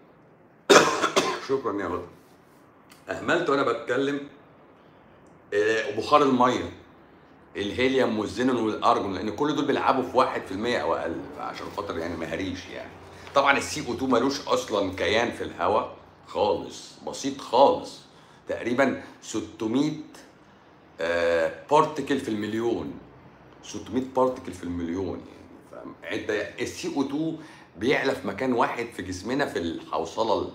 شكرا يا رب اهملت وانا بتكلم آه، بخار الميه الهيليوم والزينون والارجون لان كل دول بيلعبوا في 1% او اقل عشان خاطر يعني ما هريش يعني طبعا السي او 2 ملوش اصلا كيان في الهواء خالص بسيط خالص تقريبا 600 بارتكل آه، في المليون 600 بارتكل في المليون يعني فانت السي او 2 بيعلى في مكان واحد في جسمنا في الحوصله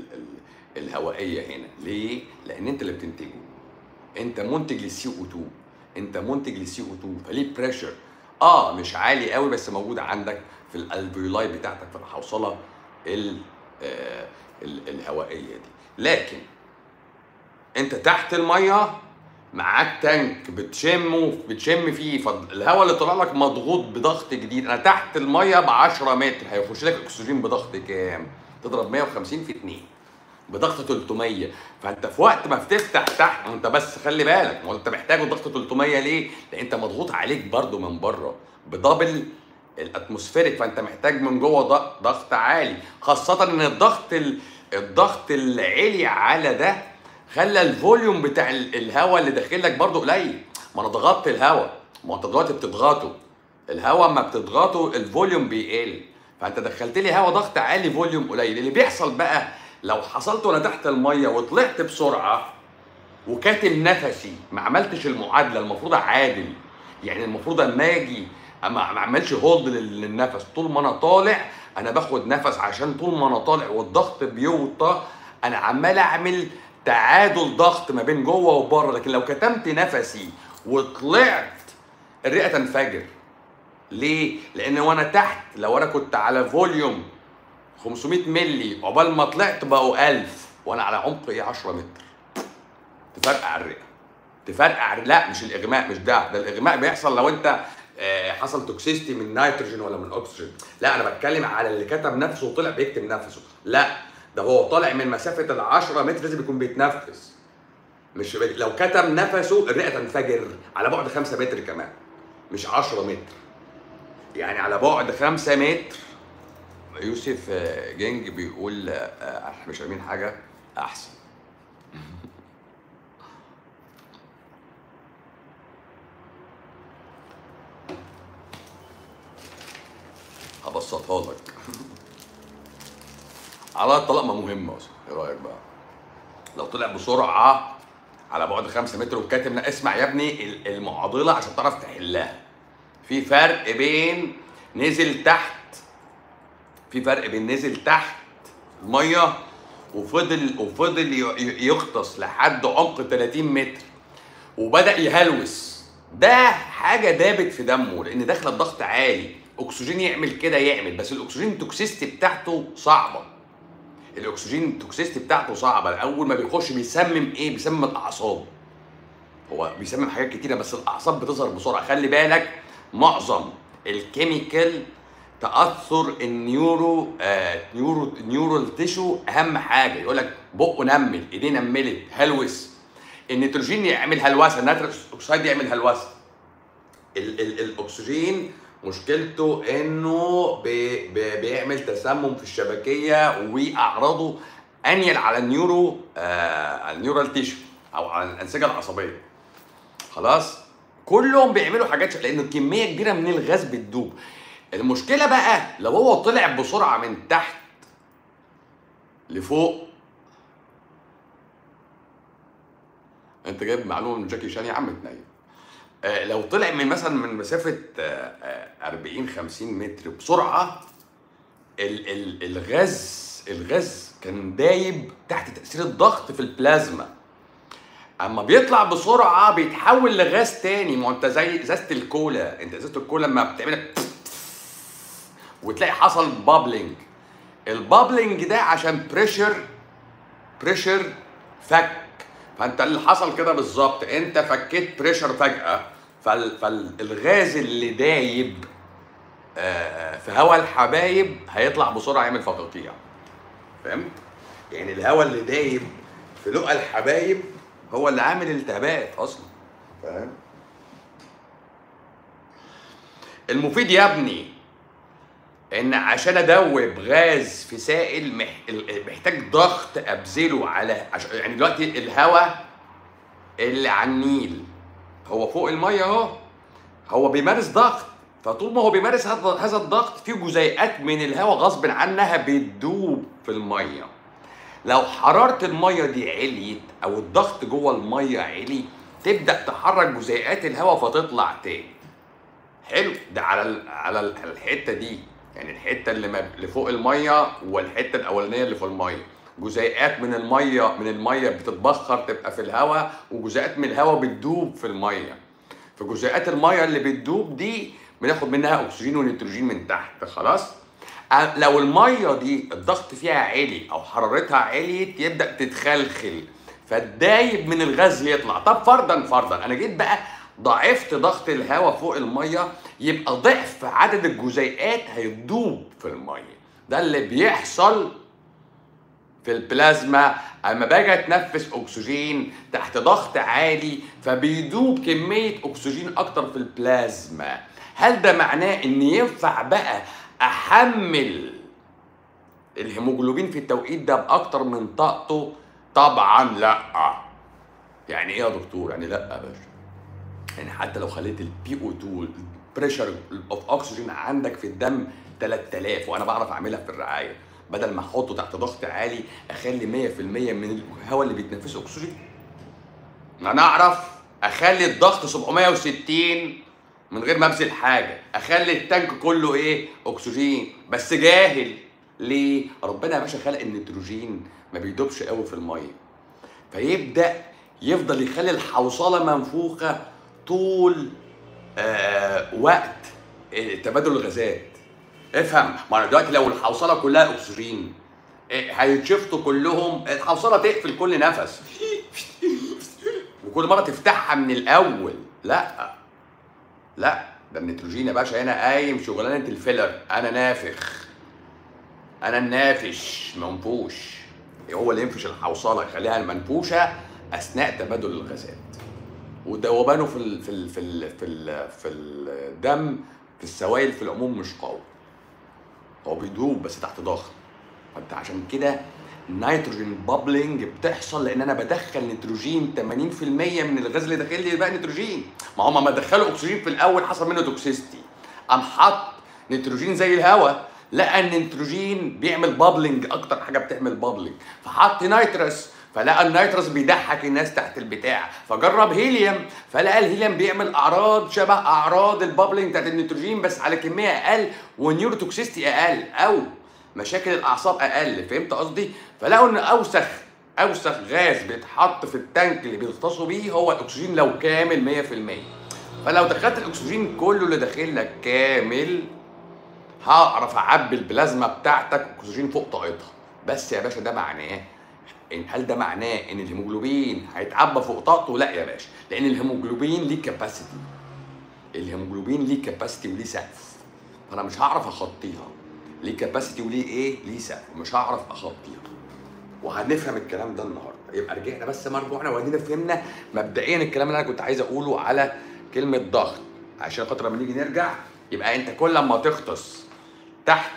الهوائيه هنا ليه لان انت اللي بتنتجه انت منتج للسي او 2 انت منتج للسي او 2 فليه بريشر اه مش عالي قوي بس موجود عندك في الالفيولاي بتاعتك في الحوصله آه، الهوائيه دي لكن انت تحت الميه معاك تانك بتشمه بتشم فيه فالهواء اللي طلع لك مضغوط بضغط جديد انا تحت الميه ب 10 متر هيخش لك اكسجين بضغط كام؟ تضرب 150 في 2 بضغط 300 فانت في وقت ما بتفتح تحت انت بس خلي بالك ما انت محتاج ضغط 300 ليه؟ لان انت مضغوط عليك برده من بره بدبل الاتموسفيريك فانت محتاج من جوه ضغط عالي خاصه ان الضغط الضغط العالي على ده خلى الفوليوم بتاع الهواء اللي داخل لك برضه قليل ما انا ضغطت الهواء ما انت دلوقتي بتضغطه الهواء اما بتضغطه الفوليوم بيقل فانت دخلت لي هواء ضغط عالي فوليوم قليل اللي بيحصل بقى لو حصلت وانا تحت الميه وطلعت بسرعه وكاتم نفسي ما عملتش المعادله المفروض اعادل يعني المفروض اما اجي ما اعملش هولد للنفس طول ما انا طالع انا باخد نفس عشان طول ما انا طالع والضغط بيوطى انا عمال اعمل تعادل ضغط ما بين جوه وبره لكن لو كتمت نفسي وطلعت الرئه تنفجر ليه؟ لان وانا تحت لو انا كنت على فوليوم 500 مللي عقبال ما طلعت بقوا 1000 وانا على عمق ايه 10 متر تفرقع الرئه تفرقع لا مش الاغماء مش ده ده الاغماء بيحصل لو انت آه، حصل توكسيستي من نيتروجين ولا من اكسجين لا انا بتكلم على اللي كتب نفسه وطلع بيكتب نفسه لا ده هو طالع من مسافه ال 10 متر لازم يكون بيتنفس مش لو كتم نفسه الرئه تنفجر على بعد 5 متر كمان مش 10 متر يعني على بعد 5 متر يوسف آه، جنج بيقول آه، احنا مش فاهمين حاجه احسن هبسطها لك على الطلاق ما مهمه اصلا ايه رايك بقى لو طلع بسرعه على بعد 5 متر وكاتب اسمع يا ابني المعضله عشان تعرف تحلها في فرق بين نزل تحت في فرق بين نزل تحت الميه وفضل وفضل يغطس لحد عمق 30 متر وبدا يهلوس ده حاجه دابت في دمه لان داخله الضغط عالي اكسجين يعمل كده يعمل بس الاكسجين توكسيستي بتاعته صعبه الاكسجين التوكسيستي بتاعته صعبه اول ما بيخش بيسمم ايه بيسمم الاعصاب هو بيسمم حاجات كتيره بس الاعصاب بتظهر بسرعه خلي بالك معظم الكيميكال تاثر النيورو آه نيورو نيورال تيشو اهم حاجه يقول لك بقه نمل ايديه نملت هلوس النيتروجين يعمل هلوسه النيتروس اوكسيد يعمل هلوسه ال ال الاكسجين مشكلته انه بي بي بيعمل تسمم في الشبكيه واعراضه انيل على النيورو آه على النيورال تيشو او على الانسجه العصبيه خلاص كلهم بيعملوا حاجات لان كميه كبيره من الغاز بتدوب المشكله بقى لو هو طلع بسرعه من تحت لفوق انت جايب معلومه من جاكي شان يا عم تنيم آه، لو طلع من مثلا من مسافه 40 آه، 50 آه، متر بسرعه الغاز الغاز كان دايب تحت تاثير الضغط في البلازما اما بيطلع بسرعه بيتحول لغاز تاني ما انت زي ازازه الكولا انت ازازه الكولا لما بتعملها وتلاقي حصل بابلينج البابلينج ده عشان بريشر بريشر فك فانت اللي حصل كده بالظبط انت فكيت بريشر فجاه فالغاز اللي دايب آه، في هوا الحبايب هيطلع بسرعه يعمل فقاقيع فهمت يعني الهواء اللي دايب في لقى الحبايب هو اللي عامل التهابات اصلا فاهم المفيد يا ابني ان عشان ادوب غاز في سائل مح- محتاج ضغط ابذله على عش... يعني دلوقتي الهواء اللي على النيل هو فوق الميه اهو هو بيمارس ضغط فطول ما هو بيمارس هذا هذا الضغط في جزيئات من الهواء غصب عنها بتدوب في الميه لو حراره الميه دي عليت او الضغط جوه الميه علي تبدا تحرك جزيئات الهواء فتطلع تاني حلو ده على ال- على ال- الحته دي يعني الحته اللي, ما اللي فوق الميه والحته الاولانيه اللي في الميه جزيئات من الميه من الميه بتتبخر تبقى في الهواء وجزيئات من الهواء بتدوب في الميه في جزيئات الميه اللي بتدوب دي بناخد منها اكسجين ونيتروجين من تحت خلاص أ- لو الميه دي الضغط فيها عالي او حرارتها عليت يبدا تتخلخل فالدايب من الغاز يطلع طب فرضا فرضا انا جيت بقى ضعفت ضغط الهواء فوق الميه يبقى ضعف عدد الجزيئات هيدوب في الميه ده اللي بيحصل في البلازما اما باجي اتنفس اكسجين تحت ضغط عالي فبيدوب كميه اكسجين اكتر في البلازما هل ده معناه ان ينفع بقى احمل الهيموجلوبين في التوقيت ده باكتر من طاقته طبعا لا يعني ايه يا دكتور يعني لا يا باشا يعني حتى لو خليت البي او 2 البريشر اوف اوكسجين عندك في الدم 3000 وانا بعرف اعملها في الرعايه بدل ما احطه تحت ضغط عالي اخلي 100% من الهواء اللي بيتنفسه اكسجين انا اعرف اخلي الضغط 760 من غير ما ابذل حاجه اخلي التانك كله ايه اكسجين بس جاهل ليه ربنا يا باشا خلق النيتروجين ما بيدوبش قوي في الميه فيبدا يفضل يخلي الحوصله منفوخه طول آه وقت آه، تبادل الغازات افهم ما انا دلوقتي لو الحوصله كلها اكسجين آه، هيتشفطوا كلهم الحوصله تقفل كل نفس وكل مره تفتحها من الاول لا لا ده النيتروجين يا باشا هنا قايم شغلانه الفيلر انا نافخ انا النافش منفوش هو اللي ينفش الحوصله يخليها المنفوشه اثناء تبادل الغازات وذوبانه في ال في ال في ال في ال في الدم في السوائل في العموم مش قوي هو بيدوب بس تحت ضغط فانت عشان كده النيتروجين بابلينج بتحصل لان انا بدخل نيتروجين 80% من الغاز اللي داخل لي بقى نيتروجين ما هم ما دخلوا اكسجين في الاول حصل منه توكسيستي قام حط نيتروجين زي الهواء لقى ان النيتروجين بيعمل بابلينج اكتر حاجه بتعمل بابلينج فحط نيترس فلقى النيترس بيضحك الناس تحت البتاع فجرب هيليوم فلقى الهيليوم بيعمل اعراض شبه اعراض البابلينج بتاعت النيتروجين بس على كميه اقل ونيوروتوكسيستي اقل او مشاكل الاعصاب اقل فهمت قصدي فلقوا ان اوسخ اوسخ غاز بيتحط في التانك اللي بيغطسوا بيه هو الاكسجين لو كامل 100% فلو دخلت الاكسجين كله اللي داخل لك كامل هعرف اعبي البلازما بتاعتك اكسجين فوق طاقتها بس يا باشا ده معناه إن هل ده معناه ان الهيموجلوبين هيتعبى فوق طاقته لا يا باشا لان الهيموجلوبين ليه كاباسيتي الهيموجلوبين ليه كاباسيتي وليه سقف فانا مش هعرف اخطيها ليه كاباسيتي وليه ايه ليه سقف مش هعرف اخطيها وهنفهم الكلام ده النهارده يبقى رجعنا بس مرجوعنا وادينا فهمنا مبدئيا الكلام اللي انا كنت عايز اقوله على كلمه ضغط عشان خاطر لما نيجي نرجع يبقى انت كل ما تغطس تحت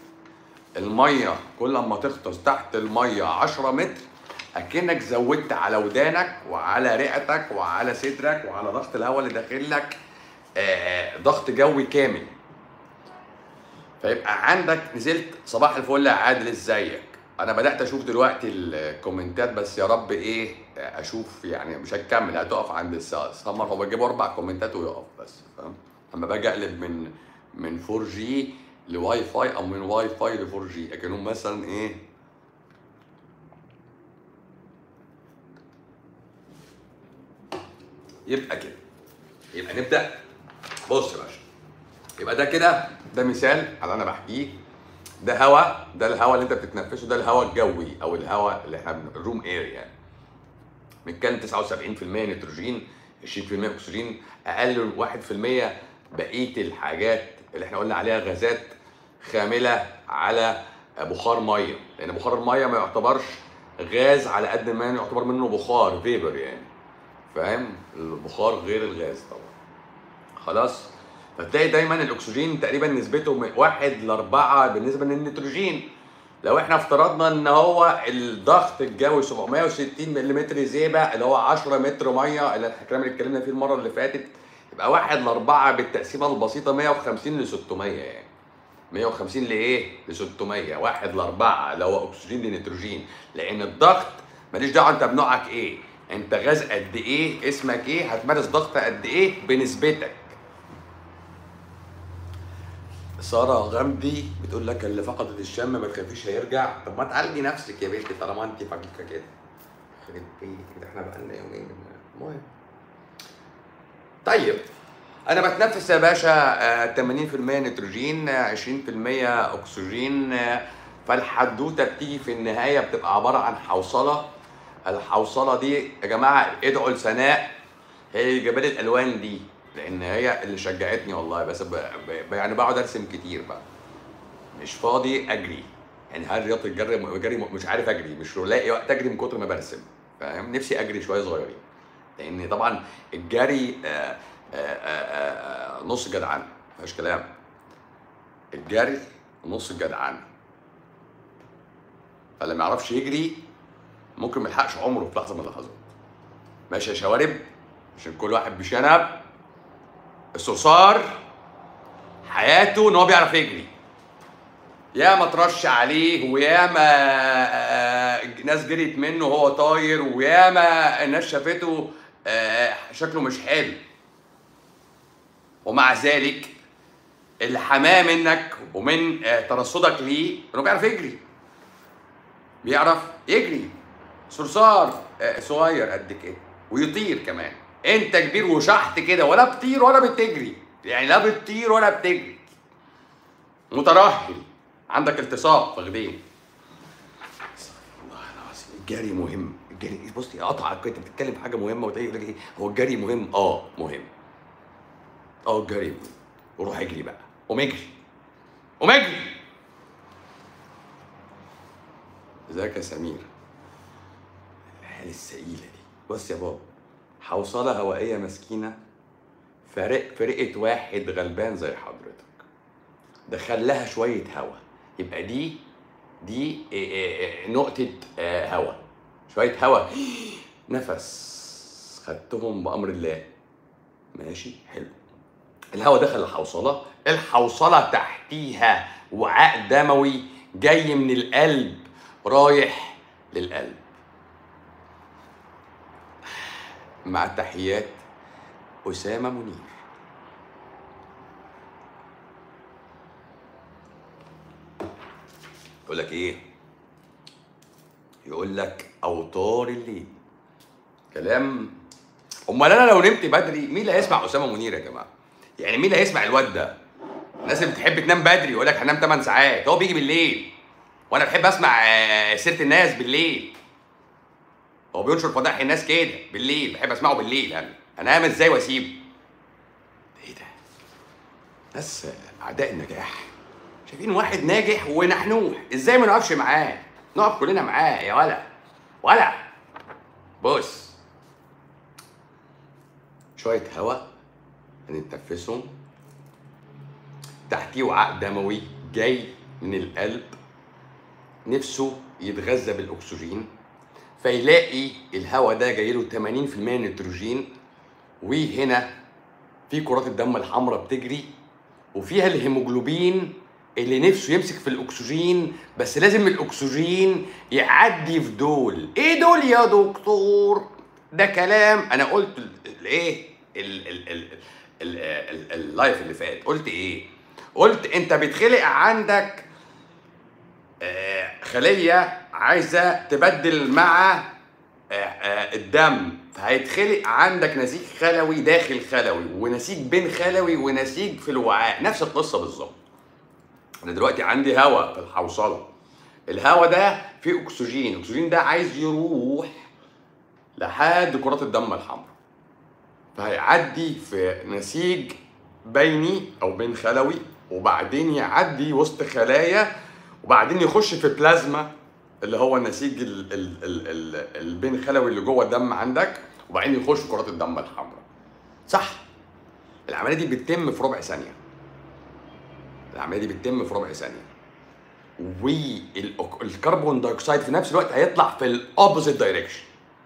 الميه كل ما تغطس تحت الميه 10 متر اكنك زودت على ودانك وعلى رئتك وعلى صدرك وعلى ضغط الهواء اللي داخل لك آه، ضغط جوي كامل فيبقى عندك نزلت صباح الفل يا عادل ازيك انا بدات اشوف دلوقتي الكومنتات بس يا رب ايه اشوف يعني مش هتكمل هتقف عند السمر هو بجيب اربع كومنتات ويقف بس فاهم اما باجي اقلب من من 4 جي لواي فاي او من واي فاي ل 4 جي اكنهم مثلا ايه يبقى كده يبقى نبدا بص يا باشا يبقى ده كده ده مثال على اللي انا بحكيه ده هواء ده الهواء اللي انت بتتنفسه ده الهواء الجوي او الهواء اللي احنا الروم اير يعني بنتكلم 79% نيتروجين 20% اكسجين اقل من 1% بقيه الحاجات اللي احنا قلنا عليها غازات خامله على بخار ميه لان بخار الميه ما يعتبرش غاز على قد ما يعتبر منه بخار فيبر يعني فاهم البخار غير الغاز طبعا خلاص فتلاقي دايما الاكسجين تقريبا نسبته من واحد لاربعه بالنسبه للنيتروجين لو احنا افترضنا ان هو الضغط الجوي 760 ملم زيبه اللي هو 10 متر ميه اللي الكلام اللي اتكلمنا فيه المره اللي فاتت يبقى واحد لاربعه بالتقسيمه البسيطه 150 ل 600 يعني 150 لايه؟ ل 600 واحد لاربعه اللي هو اكسجين لنيتروجين لان الضغط ماليش دعوه انت بنوعك ايه انت غاز قد ايه اسمك ايه هتمارس ضغط قد ايه بنسبتك ساره غامدي بتقول لك اللي فقدت الشم ما تخافيش هيرجع طب ما تعالجي نفسك يا بنتي طالما انت فاكره كده خرب بيتك ده احنا بقى لنا يومين المهم طيب انا بتنفس يا باشا آه، 80% نيتروجين آه، 20% اكسجين آه، فالحدوته بتيجي في النهايه بتبقى عباره عن حوصله الحوصله دي يا جماعه ادعوا لسناء هي جبال الالوان دي لان هي اللي شجعتني والله بس ب... ب... يعني بقعد ارسم كتير بقى مش فاضي اجري يعني هل رياضه الجري جري مش عارف اجري مش لاقي وقت اجري من كتر ما برسم فاهم نفسي اجري شويه صغيرين لان طبعا الجري آآ آآ آآ نص جدعان مفيهاش كلام الجري نص الجدعان فاللي ما يعرفش يجري ممكن ما يلحقش عمره في لحظه من اللحظات ماشي يا شوارب عشان كل واحد بشنب الصرصار حياته ان هو بيعرف يجري يا ما ترش عليه ويا ما آه، ناس جريت منه وهو طاير ويا ما الناس شافته آه، شكله مش حلو ومع ذلك اللي حماه منك ومن آه، ترصدك ليه انه بيعرف يجري بيعرف يجري صرصار آه، صغير قد كده ويطير كمان انت كبير وشحت كده ولا بتطير ولا بتجري يعني لا بتطير ولا بتجري مترهل عندك التصاق فخدين الله العظيم الجري مهم الجري بص قطعك كده بتتكلم في حاجه مهمه وتلاقي يقول لك ايه هو الجري مهم اه مهم اه الجري مهم وروح اجري بقى قوم اجري قوم اجري ازيك يا سمير الحال السئيله دي بص يا بابا حوصله هوائيه مسكينه فرق فرقه واحد غلبان زي حضرتك دخل لها شويه هوا يبقى دي دي إيه إيه إيه نقطه آه، هوا شويه هوا نفس خدتهم بامر الله ماشي حلو الهوا دخل الحوصله الحوصله تحتيها وعاء دموي جاي من القلب رايح للقلب مع تحيات أسامة منير يقول لك إيه؟ يقول لك أوتار الليل كلام أمال أنا لو نمت بدري مين اللي هيسمع أسامة منير يا جماعة؟ يعني مين اللي هيسمع الواد ده؟ الناس اللي بتحب تنام بدري يقول لك هنام 8 ساعات هو بيجي بالليل وانا بحب اسمع آه، سيره الناس بالليل هو بينشر فضائح الناس كده بالليل بحب اسمعه بالليل انا انام ازاي واسيبه ايه ده ناس اعداء النجاح شايفين واحد ناجح ونحنوح ازاي ما نقفش معاه نقف كلنا معاه يا ولا ولا بص شويه هواء هنتنفسهم تحتيه وعاء دموي جاي من القلب نفسه يتغذى بالاكسجين فيلاقي الهواء ده جاي له 80% نيتروجين وهنا في كرات الدم الحمراء بتجري وفيها الهيموجلوبين اللي نفسه يمسك في الاكسجين بس لازم الاكسجين يعدي في دول ايه دول يا دكتور ده كلام انا قلت ال- الايه ال- ال- ال- ال- ال- اللايف اللي فات قلت ايه قلت انت بيتخلق عندك آه، خليه عايزه تبدل مع آه، آه، الدم فهيتخلق عندك نسيج خلوي داخل خلوي ونسيج بين خلوي ونسيج في الوعاء نفس القصه بالظبط انا دلوقتي عندي هواء في الحوصله الهواء ده فيه اكسجين الاكسجين ده عايز يروح لحد كرات الدم الحمراء فهيعدي في نسيج بيني او بين خلوي وبعدين يعدي وسط خلايا وبعدين يخش في بلازما اللي هو النسيج ال- ال- ال- ال- البين خلوي اللي جوه الدم عندك وبعدين يخش كرات الدم الحمراء صح العمليه دي بتتم في ربع ثانيه العمليه دي بتتم في ربع ثانيه والكربون دايوكسيد في نفس الوقت هيطلع في الاوبوزيت دايركشن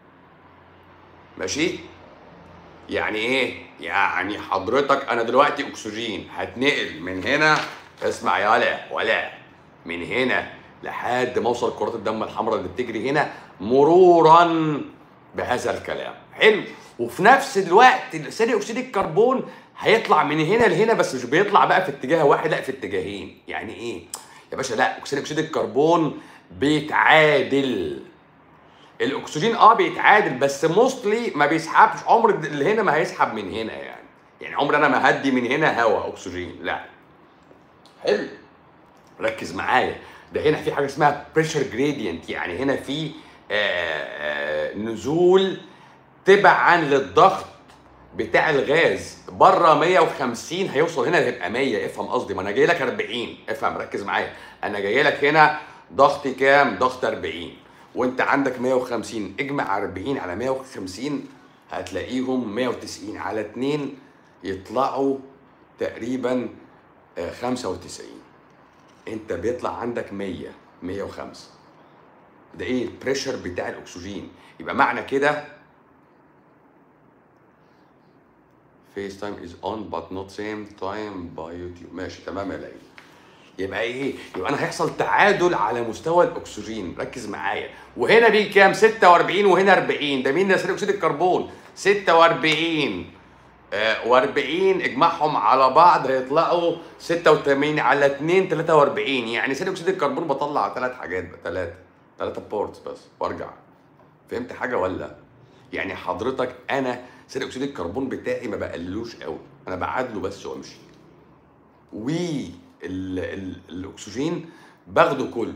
ماشي يعني ايه يعني حضرتك انا دلوقتي اكسجين هتنقل من هنا اسمع يا ولا ولا من هنا لحد ما اوصل كرات الدم الحمراء اللي بتجري هنا مرورا بهذا الكلام حلو وفي نفس الوقت ثاني اكسيد الكربون هيطلع من هنا لهنا بس مش بيطلع بقى في اتجاه واحد لا في اتجاهين يعني ايه يا باشا لا ثاني اكسيد الكربون بيتعادل الاكسجين اه بيتعادل بس موستلي ما بيسحبش عمر اللي هنا ما هيسحب من هنا يعني يعني عمر انا ما هدي من هنا هواء اكسجين لا حلو ركز معايا ده هنا في حاجه اسمها بريشر جريدينت يعني هنا في آه، آه، نزول تبعا للضغط بتاع الغاز بره 150 هيوصل هنا هيبقى 100 افهم قصدي ما انا جاي لك 40 افهم ركز معايا انا جاي لك هنا ضغطي كام ضغط 40 وانت عندك 150 اجمع 40 على 150 هتلاقيهم 190 على 2 يطلعوا تقريبا آه، 95 انت بيطلع عندك 100 105 ده ايه البريشر بتاع الاكسجين يبقى معنى كده فيس تايم از اون but not same time by YouTube ماشي تمام يا ليلى يبقى ايه يبقى انا هيحصل تعادل على مستوى الاكسجين ركز معايا وهنا بيجي كام 46 وهنا 40 ده مين ده ثاني اكسيد الكربون 46 آه و40 اجمعهم على بعض هيطلعوا 86 على 2 43 يعني ثاني اكسيد الكربون بطلع ثلاث حاجات ثلاثه ثلاثه بورتس بس وارجع فهمت حاجه ولا يعني حضرتك انا ثاني اكسيد الكربون بتاعي ما بقللوش قوي انا بعادله بس وامشي والاكسجين باخده كله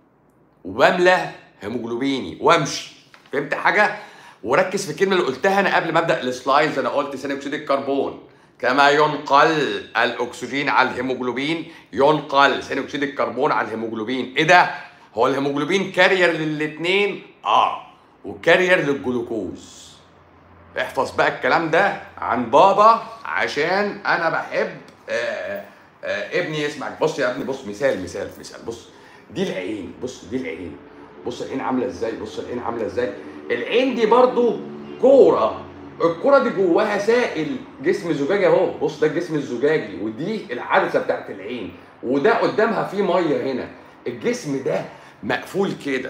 وبملى هيموجلوبيني وامشي فهمت حاجه وركز في الكلمه اللي قلتها انا قبل ما ابدا السلايدز انا قلت ثاني اكسيد الكربون كما ينقل الاكسجين على الهيموجلوبين ينقل ثاني اكسيد الكربون على الهيموجلوبين ايه ده هو الهيموجلوبين كارير للاثنين اه وكارير للجلوكوز احفظ بقى الكلام ده عن بابا عشان انا بحب آه آه ابني يسمعك بص يا ابني بص مثال مثال مثال بص دي العين بص دي العين بص العين عامله ازاي بص العين عامله ازاي العين دي برضو كوره الكوره دي جواها سائل جسم زجاجي اهو بص ده الجسم الزجاجي ودي العدسه بتاعت العين وده قدامها فيه ميه هنا الجسم ده مقفول كده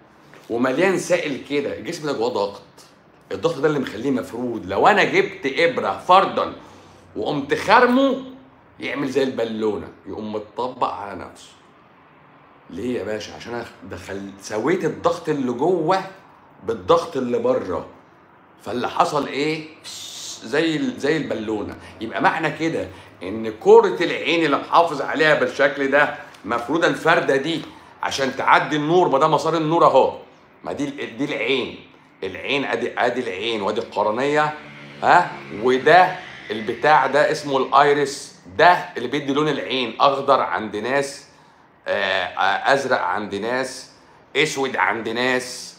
ومليان سائل كده الجسم ده جواه ضغط الضغط ده اللي مخليه مفرود لو انا جبت ابره فردا وقمت خرمه يعمل زي البالونه يقوم متطبق على نفسه ليه يا باشا عشان انا دخل سويت الضغط اللي جوه بالضغط اللي بره فاللي حصل ايه زي ال- زي البالونه يبقى معنى كده ان كرة العين اللي محافظ عليها بالشكل ده مفروده الفرده دي عشان تعدي النور ما ده مسار النور اهو ما دي ال- دي العين العين ادي ادي العين وادي القرنيه ها وده البتاع ده اسمه الايرس ده اللي بيدي لون العين اخضر عند ناس آه، آه، ازرق عند ناس اسود عند ناس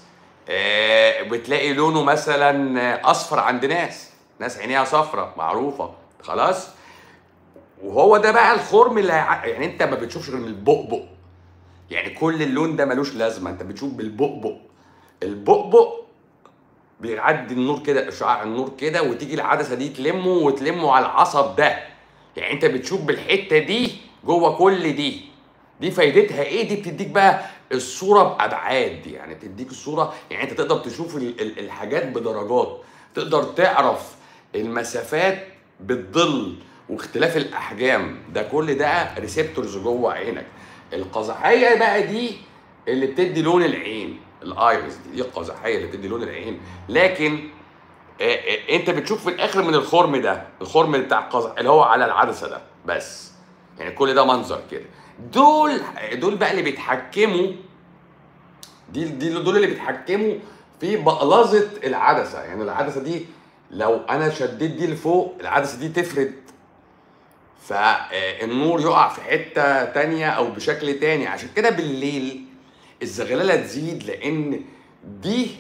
آه، بتلاقي لونه مثلا آه، اصفر عند ناس ناس عينيها صفرة معروفه خلاص وهو ده بقى الخرم اللي هيع- يعني انت ما بتشوفش غير من البؤبؤ يعني كل اللون ده ملوش لازمه انت بتشوف بالبؤبؤ البؤبؤ بيعدي النور كده اشعاع النور كده وتيجي العدسه دي تلمه وتلمه على العصب ده يعني انت بتشوف بالحته دي جوه كل دي دي فايدتها ايه دي بتديك بقى الصوره بابعاد يعني بتديك الصوره يعني انت تقدر تشوف ال- ال- الحاجات بدرجات تقدر تعرف المسافات بالظل واختلاف الاحجام ده كل ده ريسبتورز جوه عينك القزحيه بقى دي اللي بتدي لون العين الايرس دي دي القزحيه اللي بتدي لون العين لكن آه، آه، انت بتشوف في الاخر من الخرم ده الخرم بتاع القزح اللي هو على العدسه ده بس يعني كل ده منظر كده دول دول بقى اللي بيتحكموا دي دي دول اللي بيتحكموا في بقلظه العدسه يعني العدسه دي لو انا شديت دي لفوق العدسه دي تفرد فالنور يقع في حته تانية او بشكل تاني عشان كده بالليل الزغلله تزيد لان دي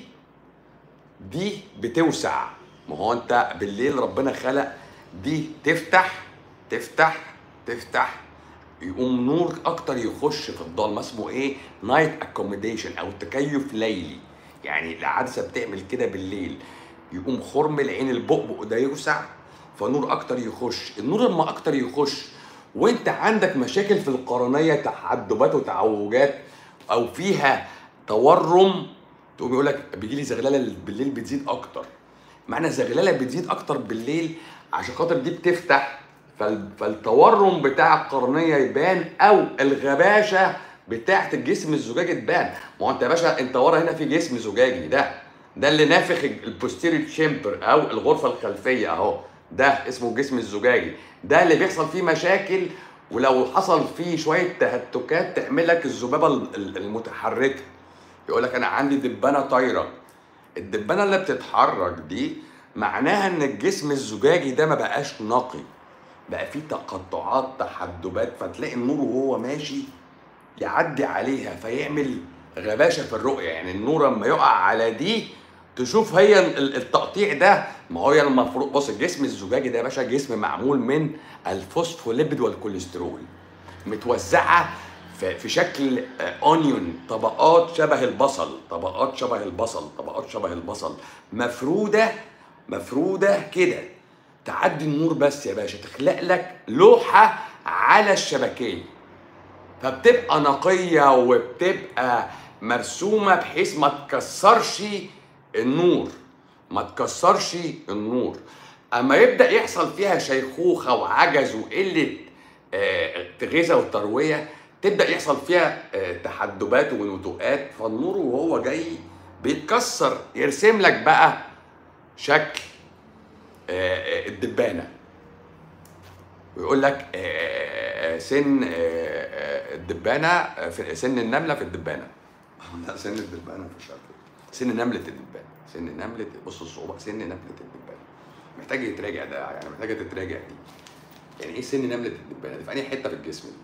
دي بتوسع ما هو انت بالليل ربنا خلق دي تفتح تفتح تفتح يقوم نور اكتر يخش في الضلمه اسمه ايه نايت اكوموديشن او تكيف ليلي يعني العدسه بتعمل كده بالليل يقوم خرم العين البؤبؤ ده يوسع فنور اكتر يخش النور لما اكتر يخش وانت عندك مشاكل في القرنيه تحدبات وتعوجات او فيها تورم تقوم يقول لك بيجي لي زغلله بالليل بتزيد اكتر معنى الزغلله بتزيد اكتر بالليل عشان خاطر دي بتفتح فال- فالتورم بتاع القرنيه يبان او الغباشه بتاعه الجسم الزجاجي تبان ما هو انت يا باشا انت ورا هنا في جسم زجاجي ده ده اللي نافخ البوستيريور تشامبر او الغرفه الخلفيه اهو ده اسمه الجسم الزجاجي ده اللي بيحصل فيه مشاكل ولو حصل فيه شويه تهتكات تعمل لك الذبابه ال- ال- المتحركه يقول لك انا عندي دبانه طايره الدبانه اللي بتتحرك دي معناها ان الجسم الزجاجي ده ما بقاش نقي بقى فيه تقطعات تحدبات فتلاقي النور وهو ماشي يعدي عليها فيعمل غباشه في الرؤيه يعني النور لما يقع على دي تشوف هي ال- التقطيع ده ما هو المفروض بص الجسم الزجاجي ده يا باشا جسم معمول من الفوسفوليبيد والكوليسترول متوزعه في في شكل اونيون طبقات شبه البصل طبقات شبه البصل طبقات شبه البصل مفروده مفروده كده تعدي النور بس يا باشا تخلق لك لوحه على الشبكيه فبتبقى نقيه وبتبقى مرسومه بحيث ما تكسرش النور ما تكسرش النور اما يبدا يحصل فيها شيخوخه وعجز وقله آه، غذاء وترويه تبدا يحصل فيها آه، تحدبات ونتوءات فالنور وهو جاي بيتكسر يرسم لك بقى شكل آه، آه، الدبانه ويقول لك آه، آه، سن آه، آه، الدبانه آه، في سن النمله في الدبانه لا سن الدبانه مش عارف سن نمله الدبانه سن نمله بص الصعوبه سن نمله الدبانه محتاج يتراجع ده يعني محتاجه تتراجع دي يعني ايه سن نمله الدبانه دي في انهي حته في الجسم دي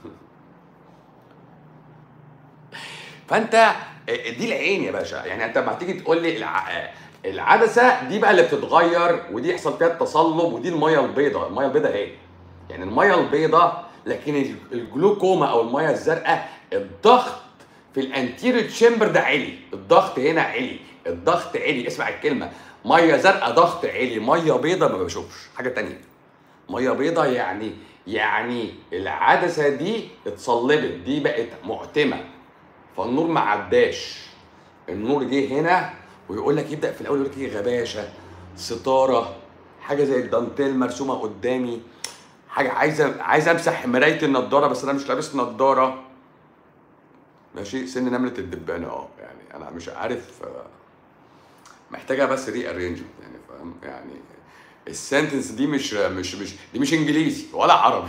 فانت آه، دي العين يا باشا يعني انت لما تيجي تقول لي الع... آه، العدسه دي بقى اللي بتتغير ودي يحصل فيها التصلب ودي الميه البيضاء الميه البيضاء اهي يعني الميه البيضاء لكن ال- الجلوكوما او الميه الزرقاء الضغط في الانتيريور تشامبر ده عالي الضغط هنا عالي الضغط عالي اسمع الكلمه ميه زرقاء ضغط عالي ميه بيضاء ما بشوفش حاجه تانية ميه بيضاء يعني يعني العدسه دي اتصلبت دي بقت معتمه فالنور ما عداش النور جه هنا ويقول لك يبدا في الاول يقول لك ايه غباشه ستاره حاجه زي الدانتيل مرسومه قدامي حاجه عايزه عايز امسح مرايه النضاره بس انا مش لابس نضاره ماشي سن نمله الدبانه اه يعني انا مش عارف آه، محتاجه بس ري ارينجمنت يعني فاهم يعني السنتنس دي مش مش مش دي مش انجليزي ولا عربي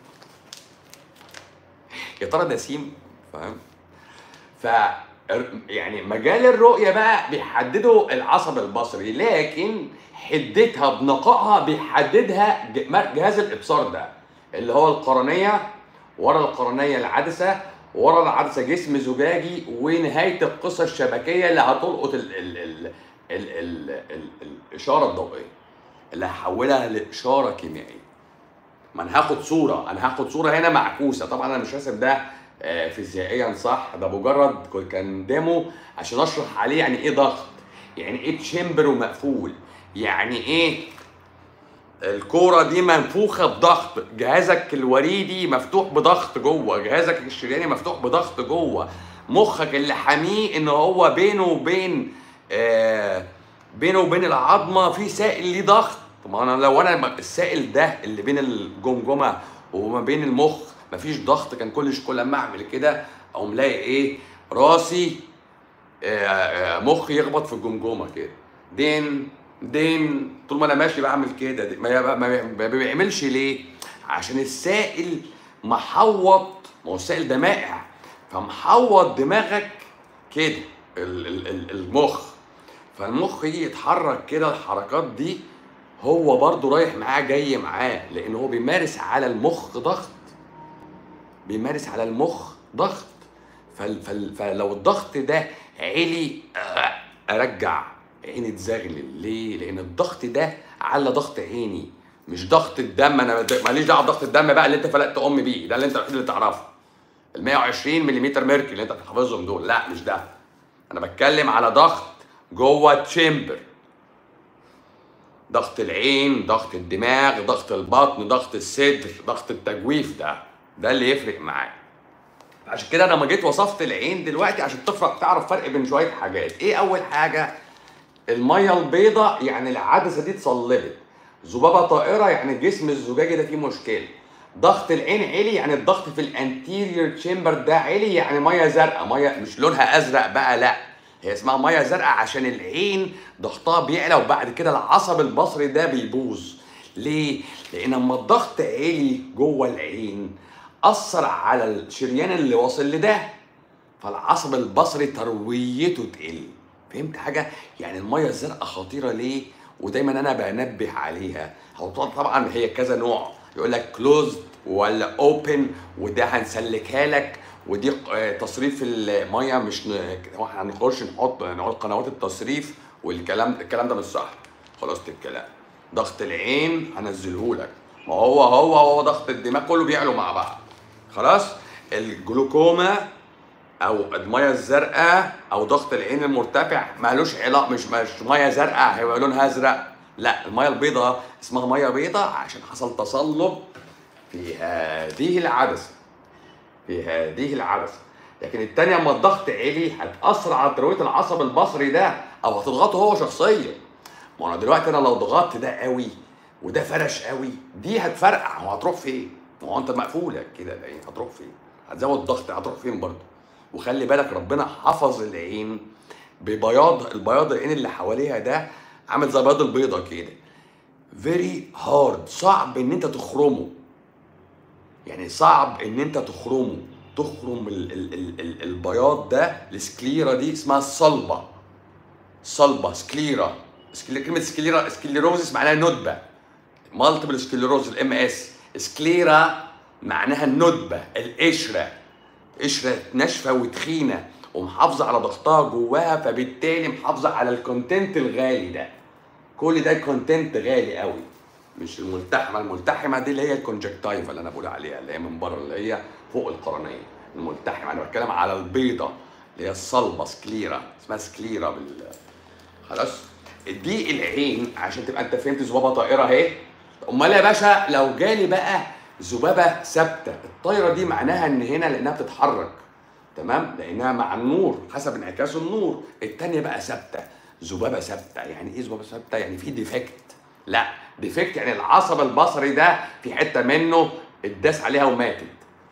يا ترى ده سيم فاهم ف يعني مجال الرؤية بقى بيحدده العصب البصري لكن حدتها بنقائها بيحددها ج- مر- جهاز الإبصار ده اللي هو القرنية ورا القرنية العدسة ورا العدسة جسم زجاجي ونهاية القصة الشبكية اللي هتلقط ال ال ال ال ال ال الإشارة الضوئية اللي هحولها لإشارة كيميائية ما انا هاخد صوره انا هاخد صوره هنا معكوسه طبعا انا مش راسم ده آه، فيزيائيا صح ده مجرد ك- كان ديمو عشان اشرح عليه يعني ايه ضغط يعني ايه تشامبر ومقفول يعني ايه الكوره دي منفوخه بضغط جهازك الوريدي مفتوح بضغط جوه جهازك الشرياني مفتوح بضغط جوه مخك اللي حاميه ان هو بينه وبين آه بينه وبين العظمه في سائل ليه ضغط ما انا لو انا م- السائل ده اللي بين الجمجمه وما بين المخ مفيش ضغط كان كل ش- كل لما اعمل كده اقوم لاقي ايه راسي آه، آه، مخي يخبط في الجمجمه كده دين دين طول ما انا ماشي بعمل كده دي- ما ما- ما ما بيعملش ليه عشان السائل محوط ما هو السائل ده مائع فمحوط دماغك كده ال- ال- ال- المخ فالمخ يجي يتحرك كده الحركات دي هو برضه رايح معاه جاي معاه لان هو بيمارس على المخ ضغط بيمارس على المخ ضغط فال فال فلو الضغط ده عالي آه، ارجع عيني تزغلل ليه؟ لان الضغط ده على ضغط عيني مش ضغط الدم انا ماليش دعوه بضغط الدم بقى اللي انت فلقت امي بيه ده اللي انت الوحيد اللي تعرفه ال 120 ملم ميركوري اللي انت بتحافظهم دول لا مش ده انا بتكلم على ضغط جوه تشامبر ضغط العين ضغط الدماغ ضغط البطن ضغط الصدر ضغط التجويف ده ده اللي يفرق معاك عشان كده انا لما جيت وصفت العين دلوقتي عشان تفرق تعرف فرق بين شويه حاجات ايه اول حاجه الميه البيضاء يعني العدسه دي اتصلبت ذبابه طائره يعني الجسم الزجاجي ده فيه مشكله ضغط العين عالي يعني الضغط في الانتيريور تشامبر ده عالي يعني ميه زرقاء ميه مش لونها ازرق بقى لا هي اسمها ميه زرقاء عشان العين ضغطها بيعلى وبعد كده العصب البصري ده بيبوظ ليه؟ لان اما الضغط عالي جوه العين اثر على الشريان اللي واصل لده فالعصب البصري ترويته تقل فهمت حاجه يعني الميه الزرقاء خطيره ليه ودايما انا بنبه عليها هو طبعا هي كذا نوع يقول لك كلوز ولا اوبن وده هنسلكها لك ودي آه، تصريف الميه مش ن- هو هنخش نحط نقول قنوات التصريف والكلام الكلام ده مش صح خلاص الكلام ضغط العين هنزله لك ما هو هو هو ضغط الدماغ كله بيعلوا مع بعض خلاص الجلوكوما او الميه الزرقاء او ضغط العين المرتفع مالوش علاقه مش مش ميه زرقاء هيبقى لونها ازرق لا الميه البيضاء اسمها ميه بيضاء عشان حصل تصلب في هذه العدسه في هذه العدسه لكن التانية اما الضغط عالي هتأثر على تروية العصب البصري ده او هتضغطه هو شخصيا ما انا دلوقتي انا لو ضغطت ده قوي وده فرش قوي دي هتفرقع هو هتروح فين؟ ما هو انت مقفوله كده العين هتروح فين؟ هتزود ضغط هتروح فين برضه؟ وخلي بالك ربنا حفظ العين ببياض البياض العين اللي حواليها ده عامل زي بياض البيضه كده فيري هارد صعب ان انت تخرمه يعني صعب ان انت تخرمه تخرم ال ال ال ال البياض ده السكليرا دي اسمها الصلبه صلبه سكليرا سكليرا كلمه سكليرا سكليروزس معناها ندبه مالتيبل سكليروز الام اس سكليرا معناها الندبه القشره قشره ناشفه وتخينه ومحافظه على ضغطها جواها فبالتالي محافظه على الكونتنت الغالي ده كل ده كونتنت غالي قوي مش الملتحمه الملتحمه دي اللي هي الكونجكتايفا اللي انا بقول عليها اللي هي من بره اللي هي فوق القرنيه الملتحمه انا بتكلم على البيضه اللي هي الصلبه سكليرا اسمها سكليرا بال خلاص دي العين عشان تبقى انت فهمت ذبابه طائره اهي امال يا باشا لو جالي بقى ذبابه ثابته الطايره دي معناها ان هنا لانها بتتحرك تمام لانها مع النور حسب انعكاس النور التانية بقى ثابته ذبابه ثابته يعني ايه ذبابه ثابته يعني في ديفكت لا ديفكت يعني العصب البصري ده في حته منه اتداس عليها وماتت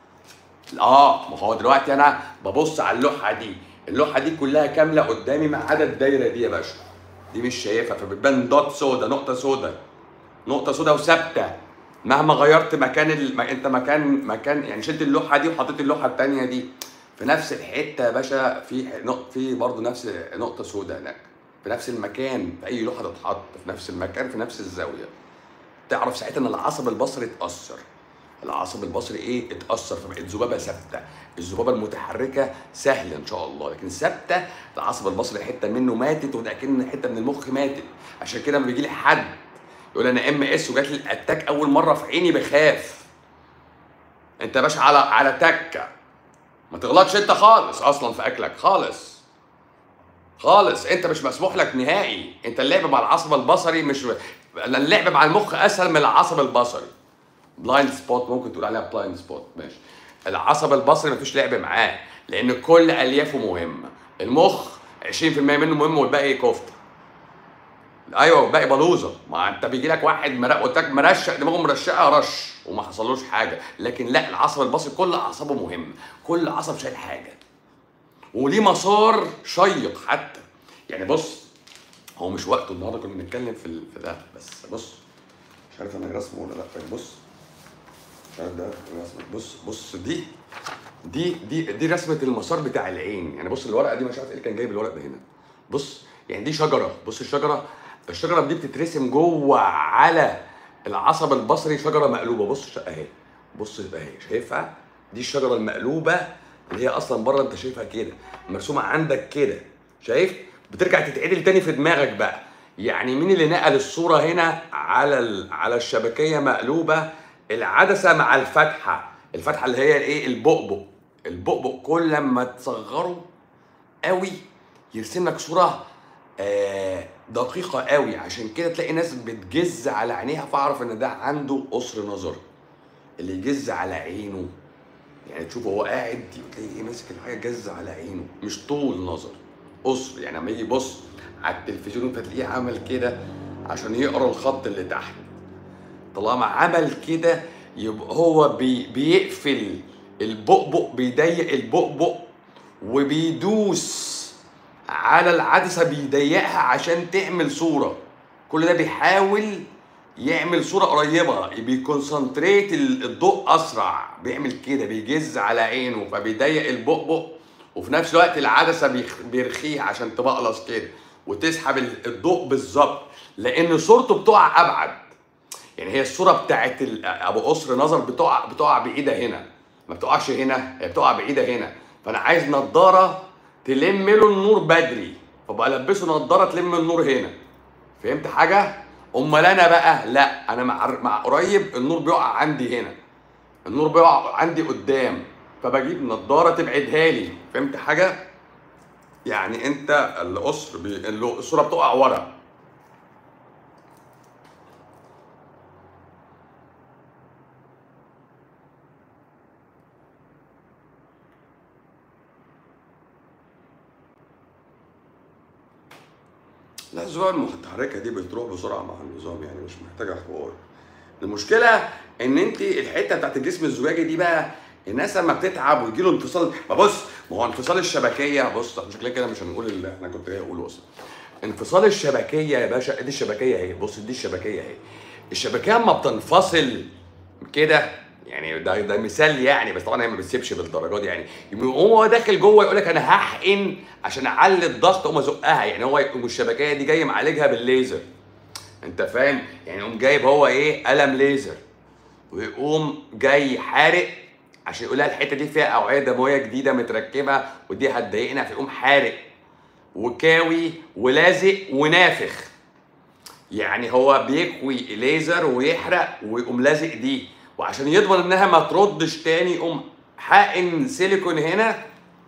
اه ما هو دلوقتي انا ببص على اللوحه دي اللوحه دي كلها كامله قدامي ما عدا الدايره دي يا باشا دي مش شايفها فبتبان دوت سودا نقطه سودا نقطه سودا وثابته مهما غيرت مكان ال... ما انت مكان مكان يعني شلت اللوحه دي وحطيت اللوحه الثانيه دي في نفس الحته يا باشا في نق... في برضه نفس نقطه سودا هناك في نفس المكان في اي لوحه تتحط في نفس المكان في نفس الزاويه تعرف ساعتها ان العصب البصري اتاثر العصب البصري ايه اتاثر فبقت ذبابه ثابته الذبابه المتحركه سهله ان شاء الله لكن ثابته العصب البصري حته منه ماتت وده كأن حته من المخ ماتت عشان كده لما بيجي لي حد يقول انا ام اس وجات لي الاتاك اول مره في عيني بخاف انت يا باشا على على تكه ما تغلطش انت خالص اصلا في اكلك خالص خالص انت مش مسموح لك نهائي انت اللعب مع العصب البصري مش اللعب مع المخ اسهل من العصب البصري بلايند سبوت ممكن تقول عليها بلايند سبوت ماشي العصب البصري مفيش لعب معاه لان كل اليافه مهمه المخ 20% منه مهم والباقي كفته ايوه والباقي بلوزه ما انت بيجي لك واحد مرق قلت لك مرشق دماغه مرشقه رش وما حصلوش حاجه لكن لا العصب البصري كل اعصابه مهمه كل عصب شايل حاجه وليه مسار شيق حتى يعني بص هو مش وقته النهارده كنا بنتكلم في ال- في ده بس بص مش عارف انا رسمه ولا لا يعني بص مش عارف ده رسمه بص بص دي دي دي دي رسمه المسار بتاع العين يعني بص الورقه دي مش عارف ايه اللي كان جايب الورق ده هنا بص يعني دي شجره بص الشجره الشجره دي بتترسم جوه على العصب البصري شجره مقلوبه بص ش- اهي بص اهي شايفها دي الشجره المقلوبه اللي هي اصلا بره انت شايفها كده مرسومه عندك كده شايف بترجع تتعدل تاني في دماغك بقى يعني مين اللي نقل الصوره هنا على ال... على الشبكيه مقلوبه العدسه مع الفتحه الفتحه اللي هي الايه البؤبؤ البؤبؤ كل لما تصغره قوي يرسم لك صوره آه دقيقه قوي عشان كده تلاقي ناس بتجز على عينيها فاعرف ان ده عنده قصر نظر اللي يجز على عينه يعني تشوفه هو قاعد تلاقيه ماسك الحاجه جز على عينه مش طول نظر قصر يعني لما يجي يبص على التلفزيون فتلاقيه عمل كده عشان يقرا الخط اللي تحت طالما عمل كده يبقى هو بي بيقفل البؤبؤ بيضيق البؤبؤ وبيدوس على العدسه بيضيقها عشان تعمل صوره كل ده بيحاول يعمل صوره قريبه بيكونسنتريت الضوء اسرع بيعمل كده بيجز على عينه فبيضيق البؤبؤ وفي نفس الوقت العدسه بيخ- بيرخيها عشان تبقلص كده وتسحب ال- الضوء بالظبط لان صورته بتقع ابعد يعني هي الصوره بتاعت ال- ابو قصر نظر بتقع بتقع بعيده هنا ما بتقعش هنا هي بتقع بعيده هنا فانا عايز نضاره تلم له النور بدري فبقى البسه نضاره تلم النور هنا فهمت حاجه امال انا بقى لا انا مع مع قريب النور بيقع عندي هنا النور بيقع عندي قدام فبجيب نضاره تبعدها لي فهمت حاجه يعني انت القصر بي... اللي- الصوره بتقع ورا لا الزجاجة المتحركة دي بتروح بسرعة مع النظام يعني مش محتاجة حوار المشكلة ان انت الحتة بتاعت الجسم الزجاجي دي بقى الناس لما بتتعب ويجي له انفصال ما بص ما هو انفصال الشبكية بص احنا شكلنا كده مش هنقول اللي احنا كنت جاي اقوله اصلا انفصال الشبكية يا باشا دي الشبكية اهي بص دي الشبكية اهي الشبكية اما بتنفصل كده يعني ده ده مثال يعني بس طبعا هي ما بتسيبش بالدرجات دي يعني يقوم هو داخل جوه يقول لك انا هحقن عشان اعلي الضغط اقوم ازقها يعني هو يقوم الشبكيه دي جاي معالجها بالليزر انت فاهم يعني يقوم جايب هو ايه قلم ليزر ويقوم جاي حارق عشان يقول لها الحته دي فيها اوعيه دمويه جديده متركبه ودي هتضايقنا فيقوم حارق وكاوي ولازق ونافخ يعني هو بيكوي ليزر ويحرق ويقوم لازق دي وعشان يضمن انها ما تردش تاني يقوم حاقن سيليكون هنا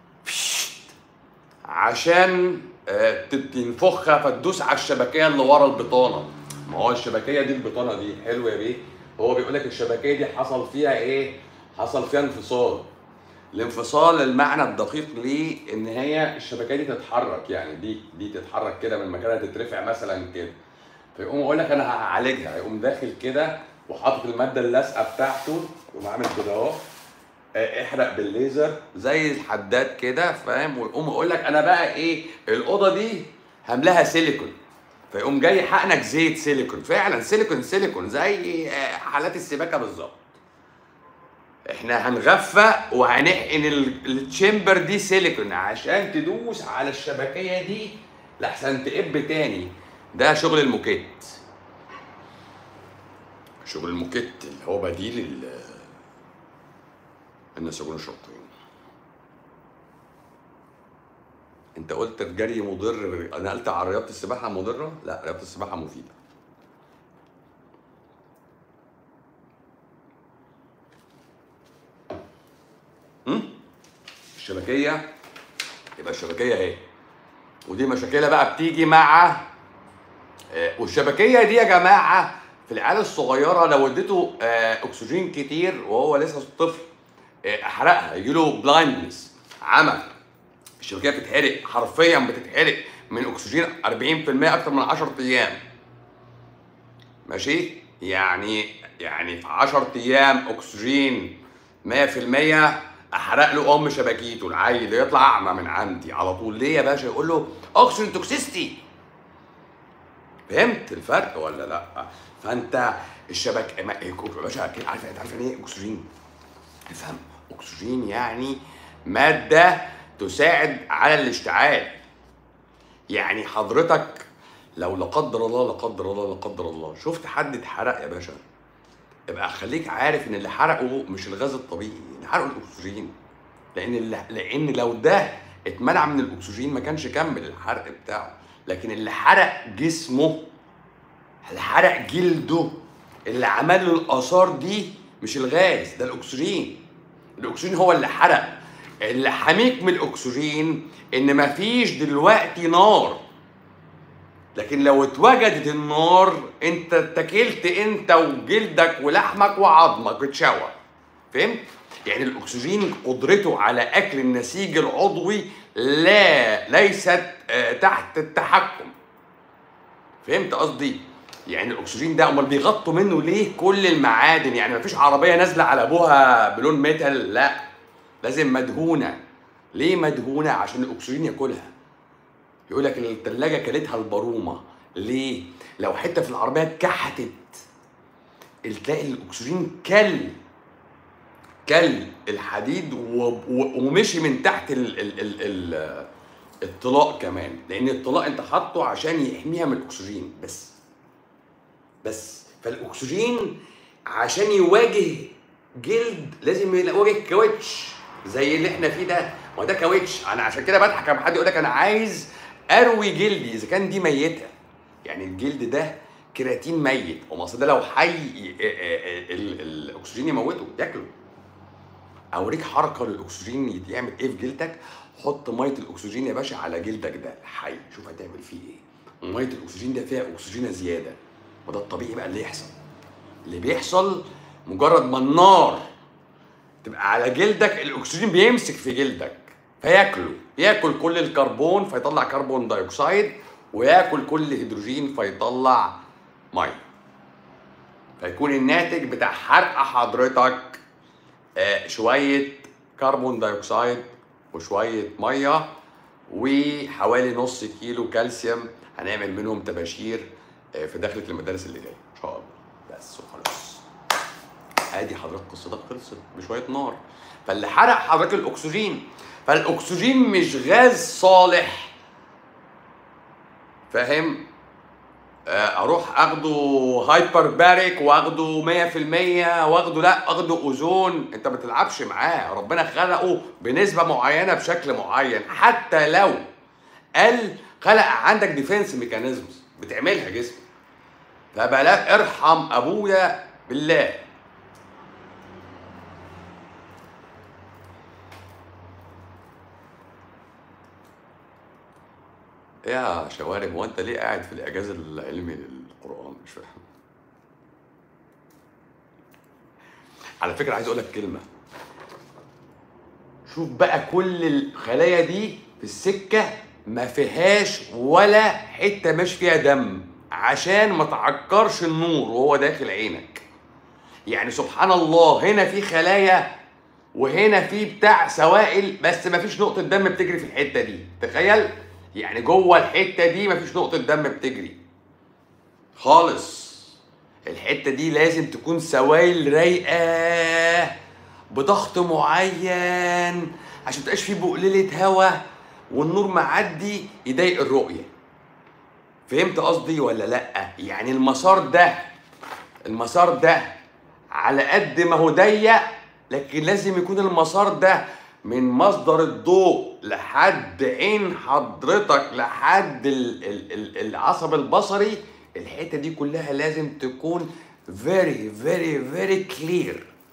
عشان آه، تت- تنفخها فتدوس على الشبكيه اللي ورا البطانه ما هو الشبكيه دي البطانه دي حلو يا بيه هو بيقول لك الشبكيه دي حصل فيها ايه حصل فيها انفصال الانفصال المعنى الدقيق ليه ان هي الشبكيه دي تتحرك يعني دي دي تتحرك كده من مكانها تترفع مثلا كده فيقوم يقول لك انا هعالجها يقوم داخل كده وحاطط الماده اللازقه بتاعته يقوم عامل كده اهو آه، احرق بالليزر زي الحداد كده فاهم ويقوم يقول لك انا بقى ايه الاوضه دي هملاها سيليكون فيقوم جاي حقنك زيت سيليكون فعلا سيليكون سيليكون زي آه، حالات السباكه بالظبط احنا هنغفى وهنحقن ال- التشامبر دي سيليكون عشان تدوس على الشبكيه دي لحسن تقب تاني ده شغل الموكيت شغل الموكيت اللي هو بديل ال- النساجون الشرطيين انت قلت الجري مضر نقلت على رياضه السباحه مضره لا رياضه السباحه مفيده أم؟ الشبكيه يبقى الشبكيه اهي ودي مشاكلها بقى بتيجي مع آه، والشبكيه دي يا جماعه في العيال الصغيره لو اديته آه، اكسجين كتير وهو لسه طفل آه، احرقها يجي له بلايندنس عمى الشبكيه بتتحرق حرفيا بتتحرق من اكسجين 40% اكتر من 10 ايام ماشي يعني يعني في 10 ايام اكسجين 100% احرق له ام شبكيته العيل يطلع اعمى من عندي على طول ليه يا باشا يقول له اكسجين توكسيستي فهمت الفرق ولا لا فانت الشبكه ما- يا باشا أكيد عارف انت عارف يعني ايه اكسجين افهم اكسجين يعني ماده تساعد على الاشتعال يعني حضرتك لو لا قدر الله لا قدر الله لا قدر الله شفت حد اتحرق يا باشا يبقى خليك عارف ان اللي حرقه مش الغاز الطبيعي اللي حرقه الاكسجين لان لان لو ده اتمنع من الاكسجين ما كانش كمل الحرق بتاعه لكن اللي حرق جسمه اللي حرق جلده اللي عمل له الاثار دي مش الغاز ده الاكسجين الاكسجين هو اللي حرق اللي حميك من الاكسجين ان مفيش دلوقتي نار لكن لو اتوجدت النار انت اتكلت انت وجلدك ولحمك وعظمك اتشوى فهمت يعني الاكسجين قدرته على اكل النسيج العضوي لا ليست آه، تحت التحكم فهمت قصدي يعني الاكسجين ده امال بيغطوا منه ليه كل المعادن يعني مفيش عربيه نازله على ابوها بلون ميتال لا لازم مدهونه ليه مدهونه عشان الاكسجين ياكلها يقول لك الثلاجه كلتها البرومه ليه لو حته في العربيه اتكحتت تلاقي الاكسجين كل كل الحديد ومشي من تحت ال ال ال ال الطلاق كمان لان الطلاق انت حاطه عشان يحميها من الاكسجين بس بس فالاكسجين عشان يواجه جلد لازم يواجه كاوتش زي اللي احنا فيه ده ما ده كاوتش انا عشان كده بضحك لما حد يقول لك انا عايز اروي جلدي اذا كان دي ميته يعني الجلد ده كرياتين ميت وما ده لو حي الاكسجين يموته ياكله اوريك حركه للاكسجين يعمل ايه في جلدك حط ميه الاكسجين يا باشا على جلدك ده حي شوف هتعمل فيه ايه ميه الاكسجين ده فيها اكسجين زياده وده الطبيعي بقى اللي يحصل اللي بيحصل مجرد ما النار تبقى على جلدك الاكسجين بيمسك في جلدك فياكله ياكل كل الكربون فيطلع كربون دايوكسيد وياكل كل هيدروجين فيطلع ميه فيكون الناتج بتاع حرق حضرتك آه، شويه كربون دايوكسيد وشويه ميه وحوالي نص كيلو كالسيوم هنعمل منهم تباشير آه، في دخلة المدارس اللي جايه ان شاء الله بس وخلاص ادي حضرتك قصتك خلصت بشويه نار فاللي حرق حضرتك الاكسجين فالاكسجين مش غاز صالح فاهم آه، اروح اخده هايبر باريك واخده 100% واخده لا اخده اوزون انت ما بتلعبش معاه ربنا خلقه بنسبه معينه بشكل معين حتى لو قال خلق عندك ديفنس ميكانيزمز بتعملها جسمك فبلا ارحم ابويا بالله يا شوارب هو انت ليه قاعد في الاعجاز العلمي للقران مش فاهم على فكره عايز اقول لك كلمه شوف بقى كل الخلايا دي في السكه ما فيهاش ولا حته مش فيها دم عشان ما تعكرش النور وهو داخل عينك يعني سبحان الله هنا في خلايا وهنا في بتاع سوائل بس ما فيش نقطه دم بتجري في الحته دي تخيل يعني جوه الحته دي مفيش نقطه دم بتجري خالص الحته دي لازم تكون سوائل رايقه بضغط معين عشان متبقاش فيه بقلله هواء والنور معدي يضايق الرؤيه فهمت قصدي ولا لا يعني المسار ده المسار ده على قد ما هو ضيق لكن لازم يكون المسار ده من مصدر الضوء لحد عين حضرتك لحد العصب البصري الحته دي كلها لازم تكون very very very clear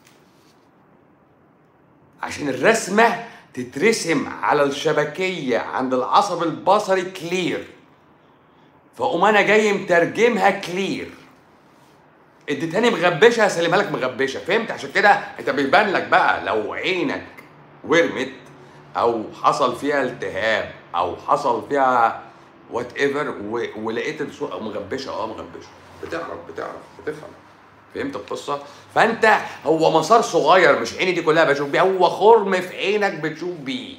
عشان الرسمه تترسم على الشبكيه عند العصب البصري كلير فاقوم انا جاي مترجمها كلير اديتهاني مغبشه هسلمها لك مغبشه فهمت عشان كده انت بيبان لك بقى لو عينك ورمت او حصل فيها التهاب او حصل فيها وات ايفر ولقيت الصوره مغبشه اه مغبشه بتعرف بتعرف بتفهم فهمت القصه فانت هو مسار صغير مش عيني دي كلها بشوف بيه هو خرم في عينك بتشوف بيه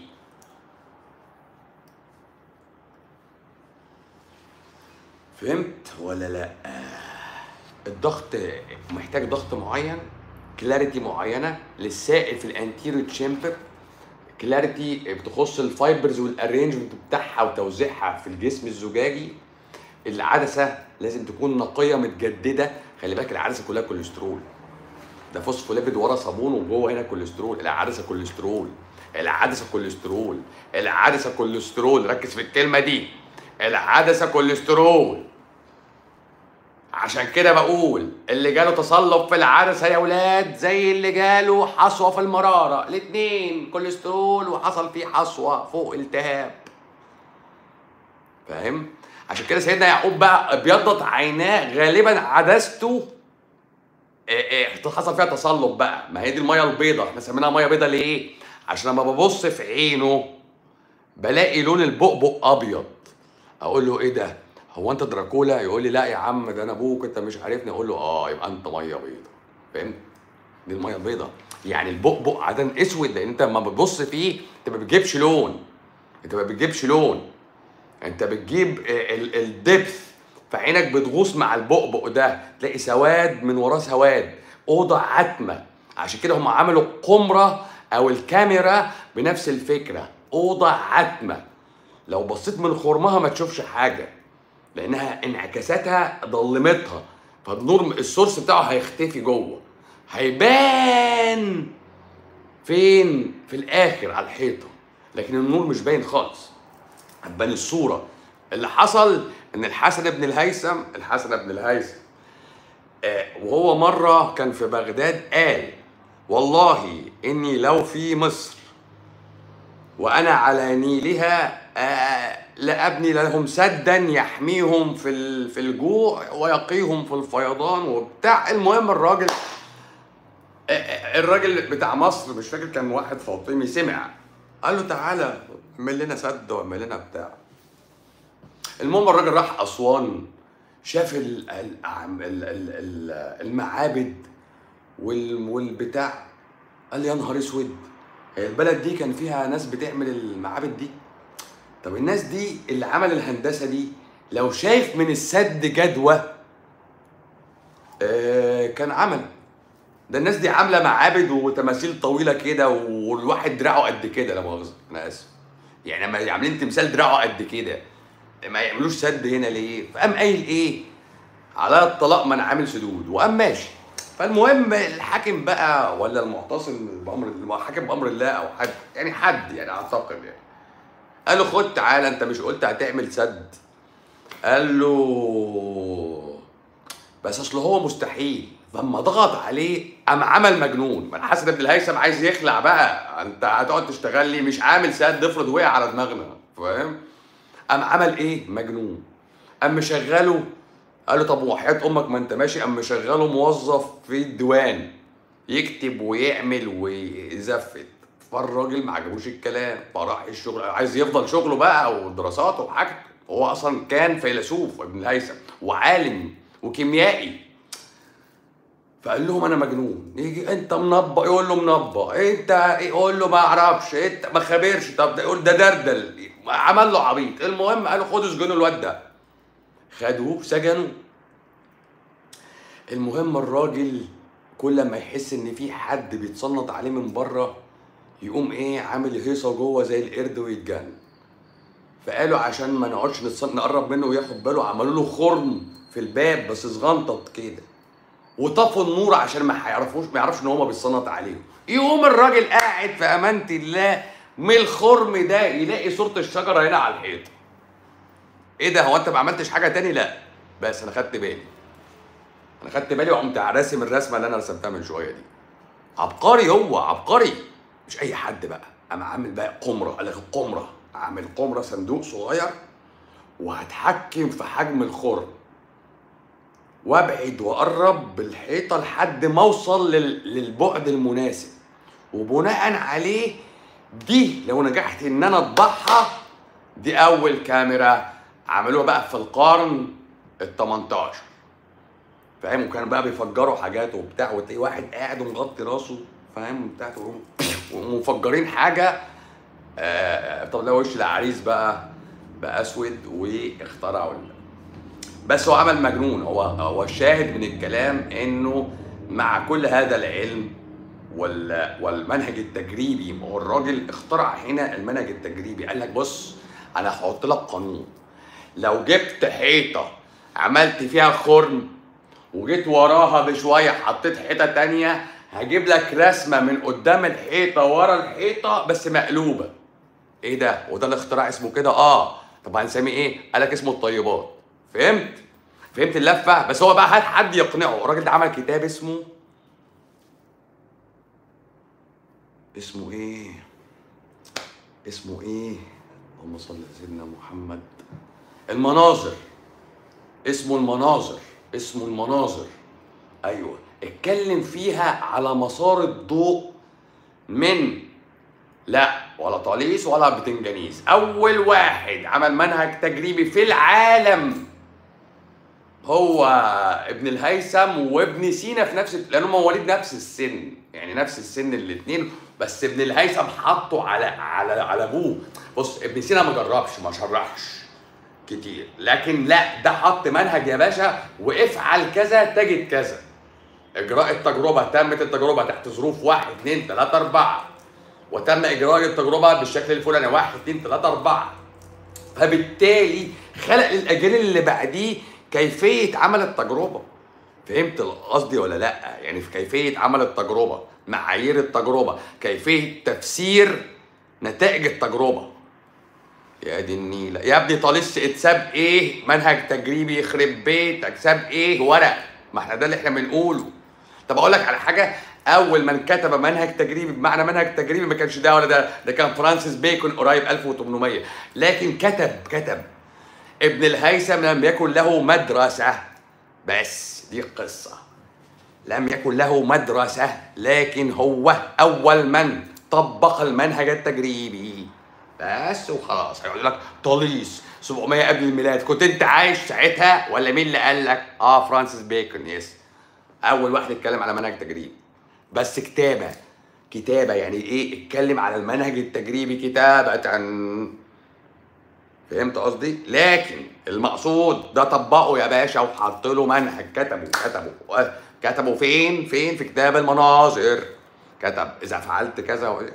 فهمت ولا لا الضغط محتاج ضغط معين كلاريتي معينه للسائل في الانتيريو تشامبر كلاريتي بتخص الفايبرز والارينجمنت بتاعها وتوزيعها في الجسم الزجاجي العدسه لازم تكون نقيه متجدده خلي بالك العدسه كلها كوليسترول ده فوسفوليبيد ورا صابون وجوه هنا كوليسترول العدسه كوليسترول العدسه كوليسترول العدسه كوليسترول ركز في الكلمه دي العدسه كوليسترول عشان كده بقول اللي جاله تصلب في العدسه يا ولاد زي اللي جاله حصوه في المراره الاتنين كوليسترول وحصل فيه حصوه فوق التهاب فاهم عشان كده سيدنا يعقوب بقى ابيضت عيناه غالبا عدسته إيه إيه حصل فيها تصلب بقى ما هي دي الميه البيضاء احنا سميناها ميه بيضاء ليه عشان لما ببص في عينه بلاقي لون البؤبؤ ابيض اقول له ايه ده هو انت دراكولا يقول لي لا يا عم ده انا ابوك انت مش عارفني اقول له اه يبقى انت ميه بيضاء فهمت دي الميه البيضاء يعني البؤبؤ عاده اسود لان انت لما بتبص فيه انت ما بتجيبش لون انت ما بتجيبش لون انت بتجيب الدبث فعينك بتغوص مع البؤبؤ ده تلاقي سواد من وراه سواد اوضه عتمه عشان كده هم عملوا القمره او الكاميرا بنفس الفكره اوضه عتمه لو بصيت من خرمها ما تشوفش حاجه لانها انعكاساتها ضلمتها فالنور السورس بتاعه هيختفي جوه هيبان فين في الاخر على الحيطه لكن النور مش باين خالص هتبان الصوره اللي حصل ان الحسن بن الهيثم الحسن بن الهيثم آه وهو مره كان في بغداد قال والله اني لو في مصر وانا على نيلها آه لابني لهم سدا يحميهم في في الجوع ويقيهم في الفيضان وبتاع المهم الراجل آه الراجل بتاع مصر مش فاكر كان واحد فاطمي سمع قال له تعالى اعمل لنا سد واعمل لنا بتاع المهم الراجل راح اسوان شاف المعابد والبتاع قال لي يا نهار اسود هي البلد دي كان فيها ناس بتعمل المعابد دي طب الناس دي اللي عمل الهندسه دي لو شايف من السد جدوى آه كان عمل ده الناس دي عامله معابد وتماثيل طويله كده والواحد دراعه قد كده لا مؤاخذه انا اسف يعني لما عاملين تمثال دراعه قد كده ما يعملوش سد هنا ليه؟ فقام قايل ايه؟ على الطلاق من عامل سدود وقام ماشي فالمهم الحاكم بقى ولا المعتصم بامر الحاكم بامر الله او حد يعني حد يعني اعتقد يعني قال له خد تعالى انت مش قلت هتعمل سد قال له بس اصل هو مستحيل فلما ضغط عليه قام عمل مجنون ما الحسن بن الهيثم عايز يخلع بقى انت هتقعد تشتغل لي مش عامل سد افرض وقع على دماغنا فاهم قام عمل ايه مجنون قام مشغله قال له طب وحياة امك ما انت ماشي قام مشغله موظف في الديوان يكتب ويعمل ويزفت فالراجل ما عجبوش الكلام فراح الشغل عايز يفضل شغله بقى ودراساته وحاجته هو اصلا كان فيلسوف ابن الهيثم وعالم وكيميائي فقال لهم انا مجنون يجي انت منبأ يقول له منبأ انت يقول له ما اعرفش انت ما خبرش طب ده يقول ده دردل عمل له عبيط المهم قالوا خدوا سجنوا الواد ده خدوه سجنوه المهم الراجل كل ما يحس ان في حد بيتصنط عليه من بره يقوم ايه عامل هيصه جوه زي القرد ويتجن فقالوا عشان ما نقعدش نقرب منه وياخد باله عملوا له خرم في الباب بس صغنطط كده وطفوا النور عشان ما هيعرفوش ما يعرفش ان هو بيتصنط عليهم يقوم الراجل قاعد في امانه الله من الخرم ده يلاقي صوره الشجره هنا على الحيط ايه ده هو انت ما عملتش حاجه تاني لا بس انا خدت بالي انا خدت بالي وقمت راسم الرسمه اللي انا رسمتها من شويه دي عبقري هو عبقري مش اي حد بقى قام عامل بقى قمره قال لك القمره عامل قمره صندوق صغير وهتحكم في حجم الخرم وابعد واقرب بالحيطه لحد ما اوصل للبعد المناسب وبناء عليه دي لو نجحت ان انا اطبعها دي اول كاميرا عملوها بقى في القرن ال 18 فاهم وكانوا بقى بيفجروا حاجات وبتاع وتلاقي واحد قاعد ومغطي راسه فاهم بتاع ومفجرين حاجه آه طب ده وش العريس بقى بقى اسود واخترعوا بس هو عمل مجنون هو هو الشاهد من الكلام انه مع كل هذا العلم وال والمنهج التجريبي ما هو الراجل اخترع هنا المنهج التجريبي قال لك بص انا هحط لك قانون لو جبت حيطه عملت فيها خرم وجيت وراها بشويه حطيت حيطه تانية هجيب لك رسمه من قدام الحيطه ورا الحيطه بس مقلوبه ايه ده وده الاختراع اسمه كده اه طب هنسميه ايه قال لك اسمه الطيبات فهمت فهمت اللفه بس هو بقى هات حد يقنعه الراجل ده عمل كتاب اسمه اسمه ايه اسمه ايه اللهم صل على سيدنا محمد المناظر اسمه المناظر اسمه المناظر ايوه اتكلم فيها على مسار الضوء من لا ولا طليس ولا بتنجانيز اول واحد عمل منهج تجريبي في العالم هو ابن الهيثم وابن سينا في نفس لانهم مواليد نفس السن يعني نفس السن الاثنين بس ابن الهيثم حطه على على على ابوه بص ابن سينا ما جربش ما شرحش كتير لكن لا ده حط منهج يا باشا وافعل كذا تجد كذا اجراء التجربه تمت التجربه تحت ظروف واحد اثنين ثلاثه اربعه وتم اجراء التجربه بالشكل الفلاني واحد اثنين ثلاثه اربعه فبالتالي خلق للاجيال اللي بعديه كيفيه عمل التجربه فهمت قصدي ولا لا يعني في كيفيه عمل التجربه معايير التجربه كيفيه تفسير نتائج التجربه يا دي النيلة يا ابني طالس اتساب ايه منهج تجريبي يخرب بيتك ساب ايه ورق ما احنا ده اللي احنا بنقوله طب اقول لك على حاجه اول من كتب منهج تجريبي بمعنى منهج تجريبي ما كانش ده ولا ده ده كان فرانسيس بيكون قريب 1800 لكن كتب كتب ابن الهيثم لم يكن له مدرسه بس دي قصه لم يكن له مدرسه لكن هو اول من طبق المنهج التجريبي بس وخلاص هيقول لك طليس 700 قبل الميلاد كنت انت عايش ساعتها ولا مين اللي قال لك اه فرانسيس بيكون يس اول واحد اتكلم على منهج تجريبي بس كتابه كتابه يعني ايه اتكلم على المنهج التجريبي كتابه فهمت قصدي لكن المقصود ده طبقه يا باشا وحط له منهج كتبه كتبه كتبه فين فين في كتاب المناظر كتب اذا فعلت كذا و...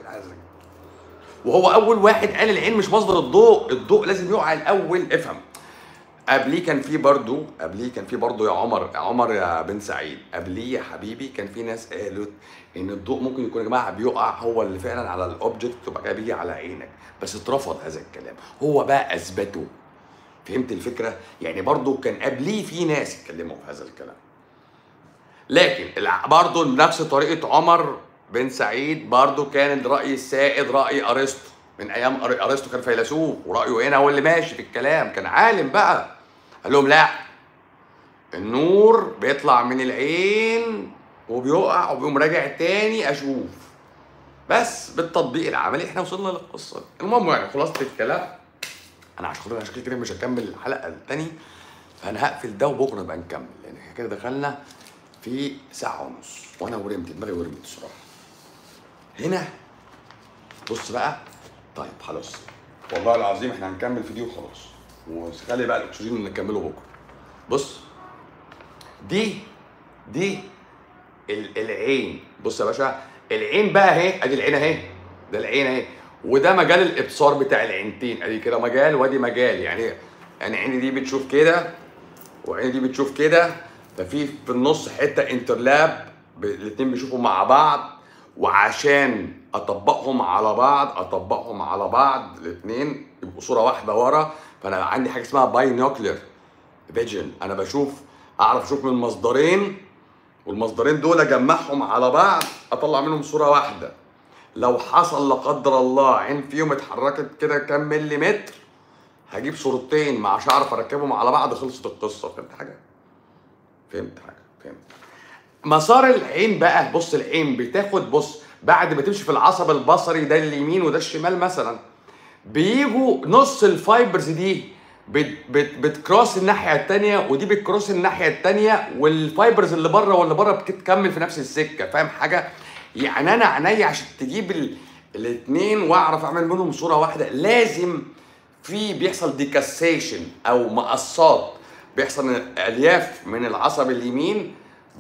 وهو اول واحد قال العين مش مصدر الضوء الضوء لازم يقع الاول افهم قبليه كان في برضو قبليه كان في برضو يا عمر يا عمر يا بن سعيد قبليه يا حبيبي كان في ناس قالت ان الضوء ممكن يكون يا جماعه بيقع هو اللي فعلا على الاوبجكت تبقى جاي بيجي على عينك بس اترفض هذا الكلام هو بقى اثبته فهمت الفكره يعني برضو كان قبليه في ناس اتكلموا في هذا الكلام لكن برضو نفس طريقه عمر بن سعيد برضو كان الراي السائد راي ارسطو من ايام ارسطو كان فيلسوف ورايه هنا هو اللي ماشي في الكلام كان عالم بقى قال لهم لا النور بيطلع من العين وبيقع وبيقوم راجع تاني اشوف بس بالتطبيق العملي احنا وصلنا للقصه دي المهم يعني خلاصه الكلام انا عشان خاطر عشان كده مش هكمل الحلقه التاني فانا هقفل ده وبكره نبقى نكمل لان احنا كده دخلنا في ساعه ونص وانا ورمت دماغي ورمت الصراحه هنا بص بقى طيب خلاص والله العظيم احنا هنكمل في دي وخلاص وخلي بقى الاكسجين نكمله بكره بص دي دي العين بص يا باشا العين بقى اهي ادي العين اهي ده العين اهي وده مجال الابصار بتاع العينتين ادي كده مجال وادي مجال يعني يعني عيني دي بتشوف كده وعيني دي بتشوف كده ففي في النص حته انترلاب الاثنين بيشوفوا مع بعض وعشان اطبقهم على بعض اطبقهم على بعض الاثنين يبقوا صوره واحده ورا فانا عندي حاجه اسمها باينوكلر فيجن انا بشوف اعرف اشوف من مصدرين والمصدرين دول اجمعهم على بعض اطلع منهم صوره واحده لو حصل لا قدر الله عين فيهم اتحركت كده كام مليمتر هجيب صورتين ما عشان اعرف اركبهم على بعض خلصت القصه فهمت حاجه فهمت حاجه فهمت مسار العين بقى بص العين بتاخد بص بعد ما تمشي في العصب البصري ده اليمين وده الشمال مثلا بيجوا نص الفايبرز دي بت بت بتكروس الناحيه الثانيه ودي بتكروس الناحيه الثانيه والفايبرز اللي بره واللي بره بتكمل في نفس السكه فاهم حاجه يعني انا عينيا عشان تجيب الاثنين واعرف اعمل منهم صوره واحده لازم في بيحصل ديكاسيشن او مقصات بيحصل الياف من العصب اليمين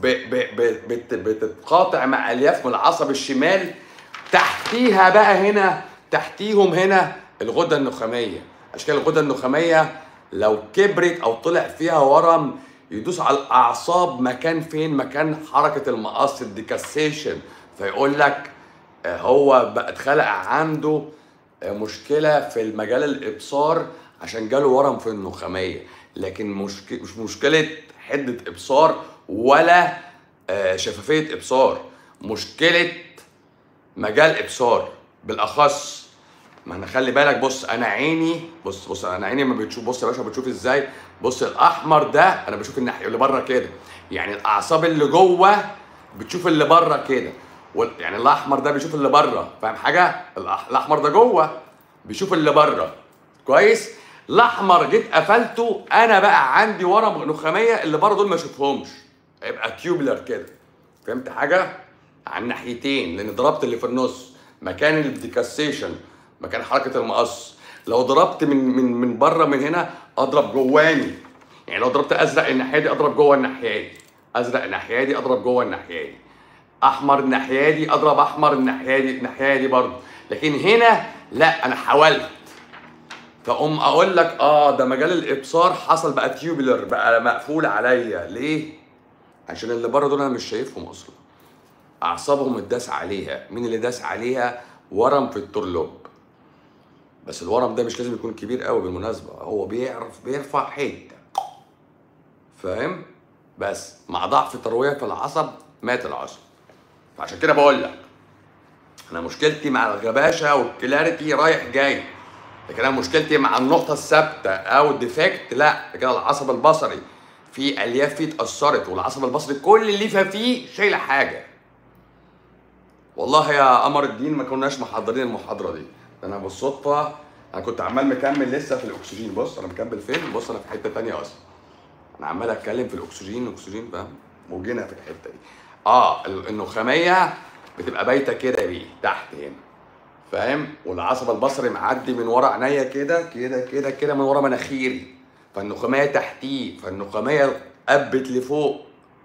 بتتقاطع مع الياف من العصب الشمال تحتيها بقى هنا تحتيهم هنا الغده النخاميه عشان كده الغده النخاميه لو كبرت او طلع فيها ورم يدوس على الاعصاب مكان فين مكان حركه المقص الديكاسيشن فيقول لك آه، هو بقى اتخلق عنده آه، مشكله في المجال الابصار عشان جاله ورم في النخاميه لكن مشك... مش مشكله حده ابصار ولا آه، شفافيه ابصار مشكله مجال ابصار بالاخص ما انا خلي بالك بص انا عيني بص بص انا عيني ما بتشوف بص يا باشا بتشوف ازاي بص الاحمر ده انا بشوف الناحيه اللي بره كده يعني الاعصاب اللي جوه بتشوف اللي بره كده وال- يعني الاحمر ده بيشوف اللي بره فاهم حاجه الأح- الاحمر ده جوه بيشوف اللي بره كويس الاحمر جيت قفلته انا بقى عندي ورم نخاميه اللي بره دول ما اشوفهمش هيبقى تيوبلر كده فهمت حاجه على الناحيتين لان ضربت اللي في النص مكان الديكاسيشن مكان حركه المقص لو ضربت من من من بره من هنا اضرب جواني يعني لو ضربت ازرق الناحيه دي اضرب جوه الناحيه دي ازرق الناحيه دي اضرب جوه الناحيه دي احمر الناحيه دي اضرب احمر الناحيه دي الناحيه دي برضه لكن هنا لا انا حاولت فاقوم اقول لك اه ده مجال الابصار حصل بقى تيوبلر بقى مقفول عليا ليه عشان اللي بره دول انا مش شايفهم اصلا اعصابهم اتداس عليها مين اللي داس عليها ورم في الترلوب بس الورم ده مش لازم يكون كبير قوي بالمناسبه هو بيعرف بيرفع حته فاهم بس مع ضعف ترويه في العصب مات العصب فعشان كده بقول لك انا مشكلتي مع الغباشه والكلاريتي رايح جاي لكن انا مشكلتي مع النقطه الثابته او الديفكت لا ده كده العصب البصري في الياف فيه اتاثرت والعصب البصري كل اللي فيه شايله حاجه والله يا قمر الدين ما كناش محضرين المحاضره دي ده انا بالصدفه انا كنت عمال مكمل لسه في الاكسجين بص انا مكمل فين بص انا في حته تانية اصلا انا عمال اتكلم في الاكسجين الاكسجين فاهم وجينا في الحته دي اه ال- النخاميه بتبقى بايته كده بيه تحت هنا فاهم والعصب البصري معدي من ورا عينيا كده كده كده كده من ورا مناخيري فالنخاميه تحتيه فالنخاميه قبت لفوق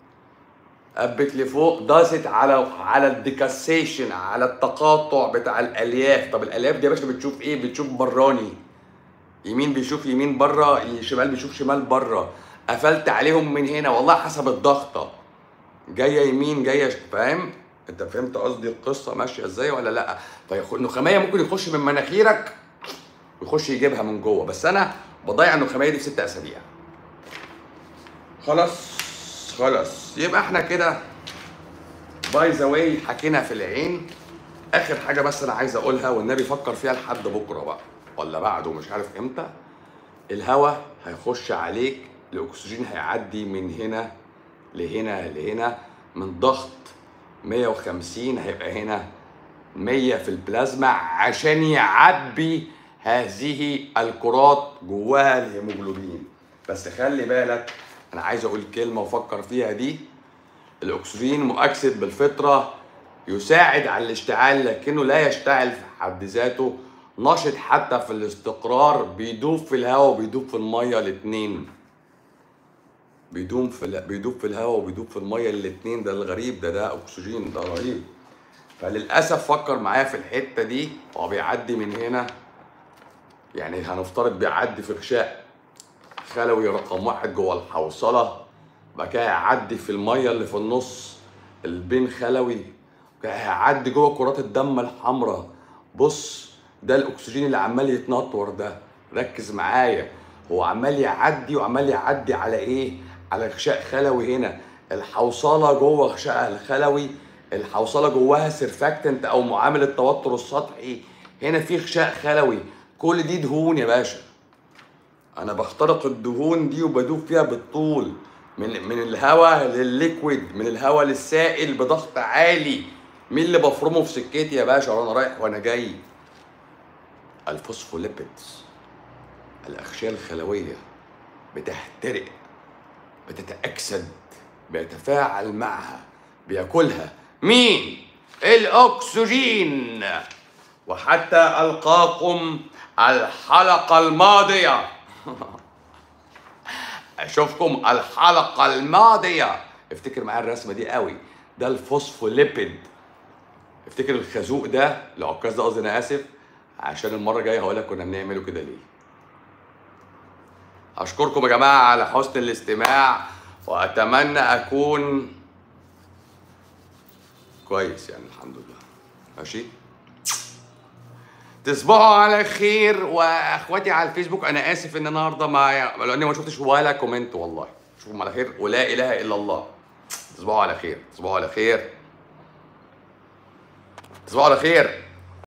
قبت لفوق داست على على الديكاسيشن على التقاطع بتاع الالياف طب الالياف دي يا باشا بتشوف ايه بتشوف براني يمين بيشوف يمين بره شمال بيشوف شمال بره قفلت عليهم من هنا والله حسب الضغطه جايه يمين جايه ش- فاهم انت فهمت قصدي القصه ماشيه ازاي ولا لا فالنخاميه ممكن يخش من مناخيرك ويخش يجيبها من جوه بس انا بضيع النخاميه دي في ست اسابيع خلاص خلاص يبقى احنا كده باي ذا واي حكينا في العين اخر حاجه بس انا عايز اقولها والنبي فكر فيها لحد بكره بقى ولا بعده مش عارف امتى الهواء هيخش عليك الاكسجين هيعدي من هنا لهنا لهنا من ضغط 150 هيبقى هنا 100 في البلازما عشان يعبي هذه الكرات جواها الهيموجلوبين بس خلي بالك انا عايز اقول كلمه وفكر فيها دي الاكسجين مؤكسد بالفطره يساعد على الاشتعال لكنه لا يشتعل في حد ذاته نشط حتى في الاستقرار بيدوب في الهواء وبيدوب في الميه الاثنين بيدوب في ال- بيدوب في الهواء وبيدوب في الميه الاثنين ده الغريب ده ده اكسجين ده رهيب فللاسف فكر معايا في الحته دي هو بيعدي من هنا يعني هنفترض بيعدي في غشاء خلوي رقم واحد جوه الحوصله بعد كده هيعدي في الميه اللي في النص البين خلوي كده هيعدي جوه كرات الدم الحمراء بص ده الاكسجين اللي عمال يتنطور ده ركز معايا هو عمال يعدي وعمال يعدي على ايه على غشاء خلوي هنا الحوصله جوه غشاء الخلوي الحوصله جواها سيرفاكتنت او معامل التوتر السطحي هنا في غشاء خلوي كل دي دهون يا باشا انا بخترق الدهون دي وبدوب فيها بالطول من من الهواء للليكويد من الهواء للسائل بضغط عالي مين اللي بفرمه في سكتي يا باشا وانا رايح وانا جاي الفوسفوليبيدز الاغشيه الخلويه بتحترق بتتاكسد بيتفاعل معها بياكلها مين الاكسجين وحتى القاكم الحلقه الماضيه اشوفكم الحلقه الماضيه افتكر معايا الرسمه دي قوي ده الفوسفوليبيد افتكر الخازوق ده العكاز ده قصدي انا اسف عشان المره الجايه هقول لك كنا بنعمله كده ليه اشكركم يا جماعه على حسن الاستماع واتمنى اكون كويس يعني الحمد لله ماشي تصبحوا على خير واخواتي على الفيسبوك انا اسف ان النهارده ما لاني ما شفتش ولا كومنت والله اشوفكم على خير ولا اله الا الله تصبحوا على خير تصبحوا على خير تصبحوا على خير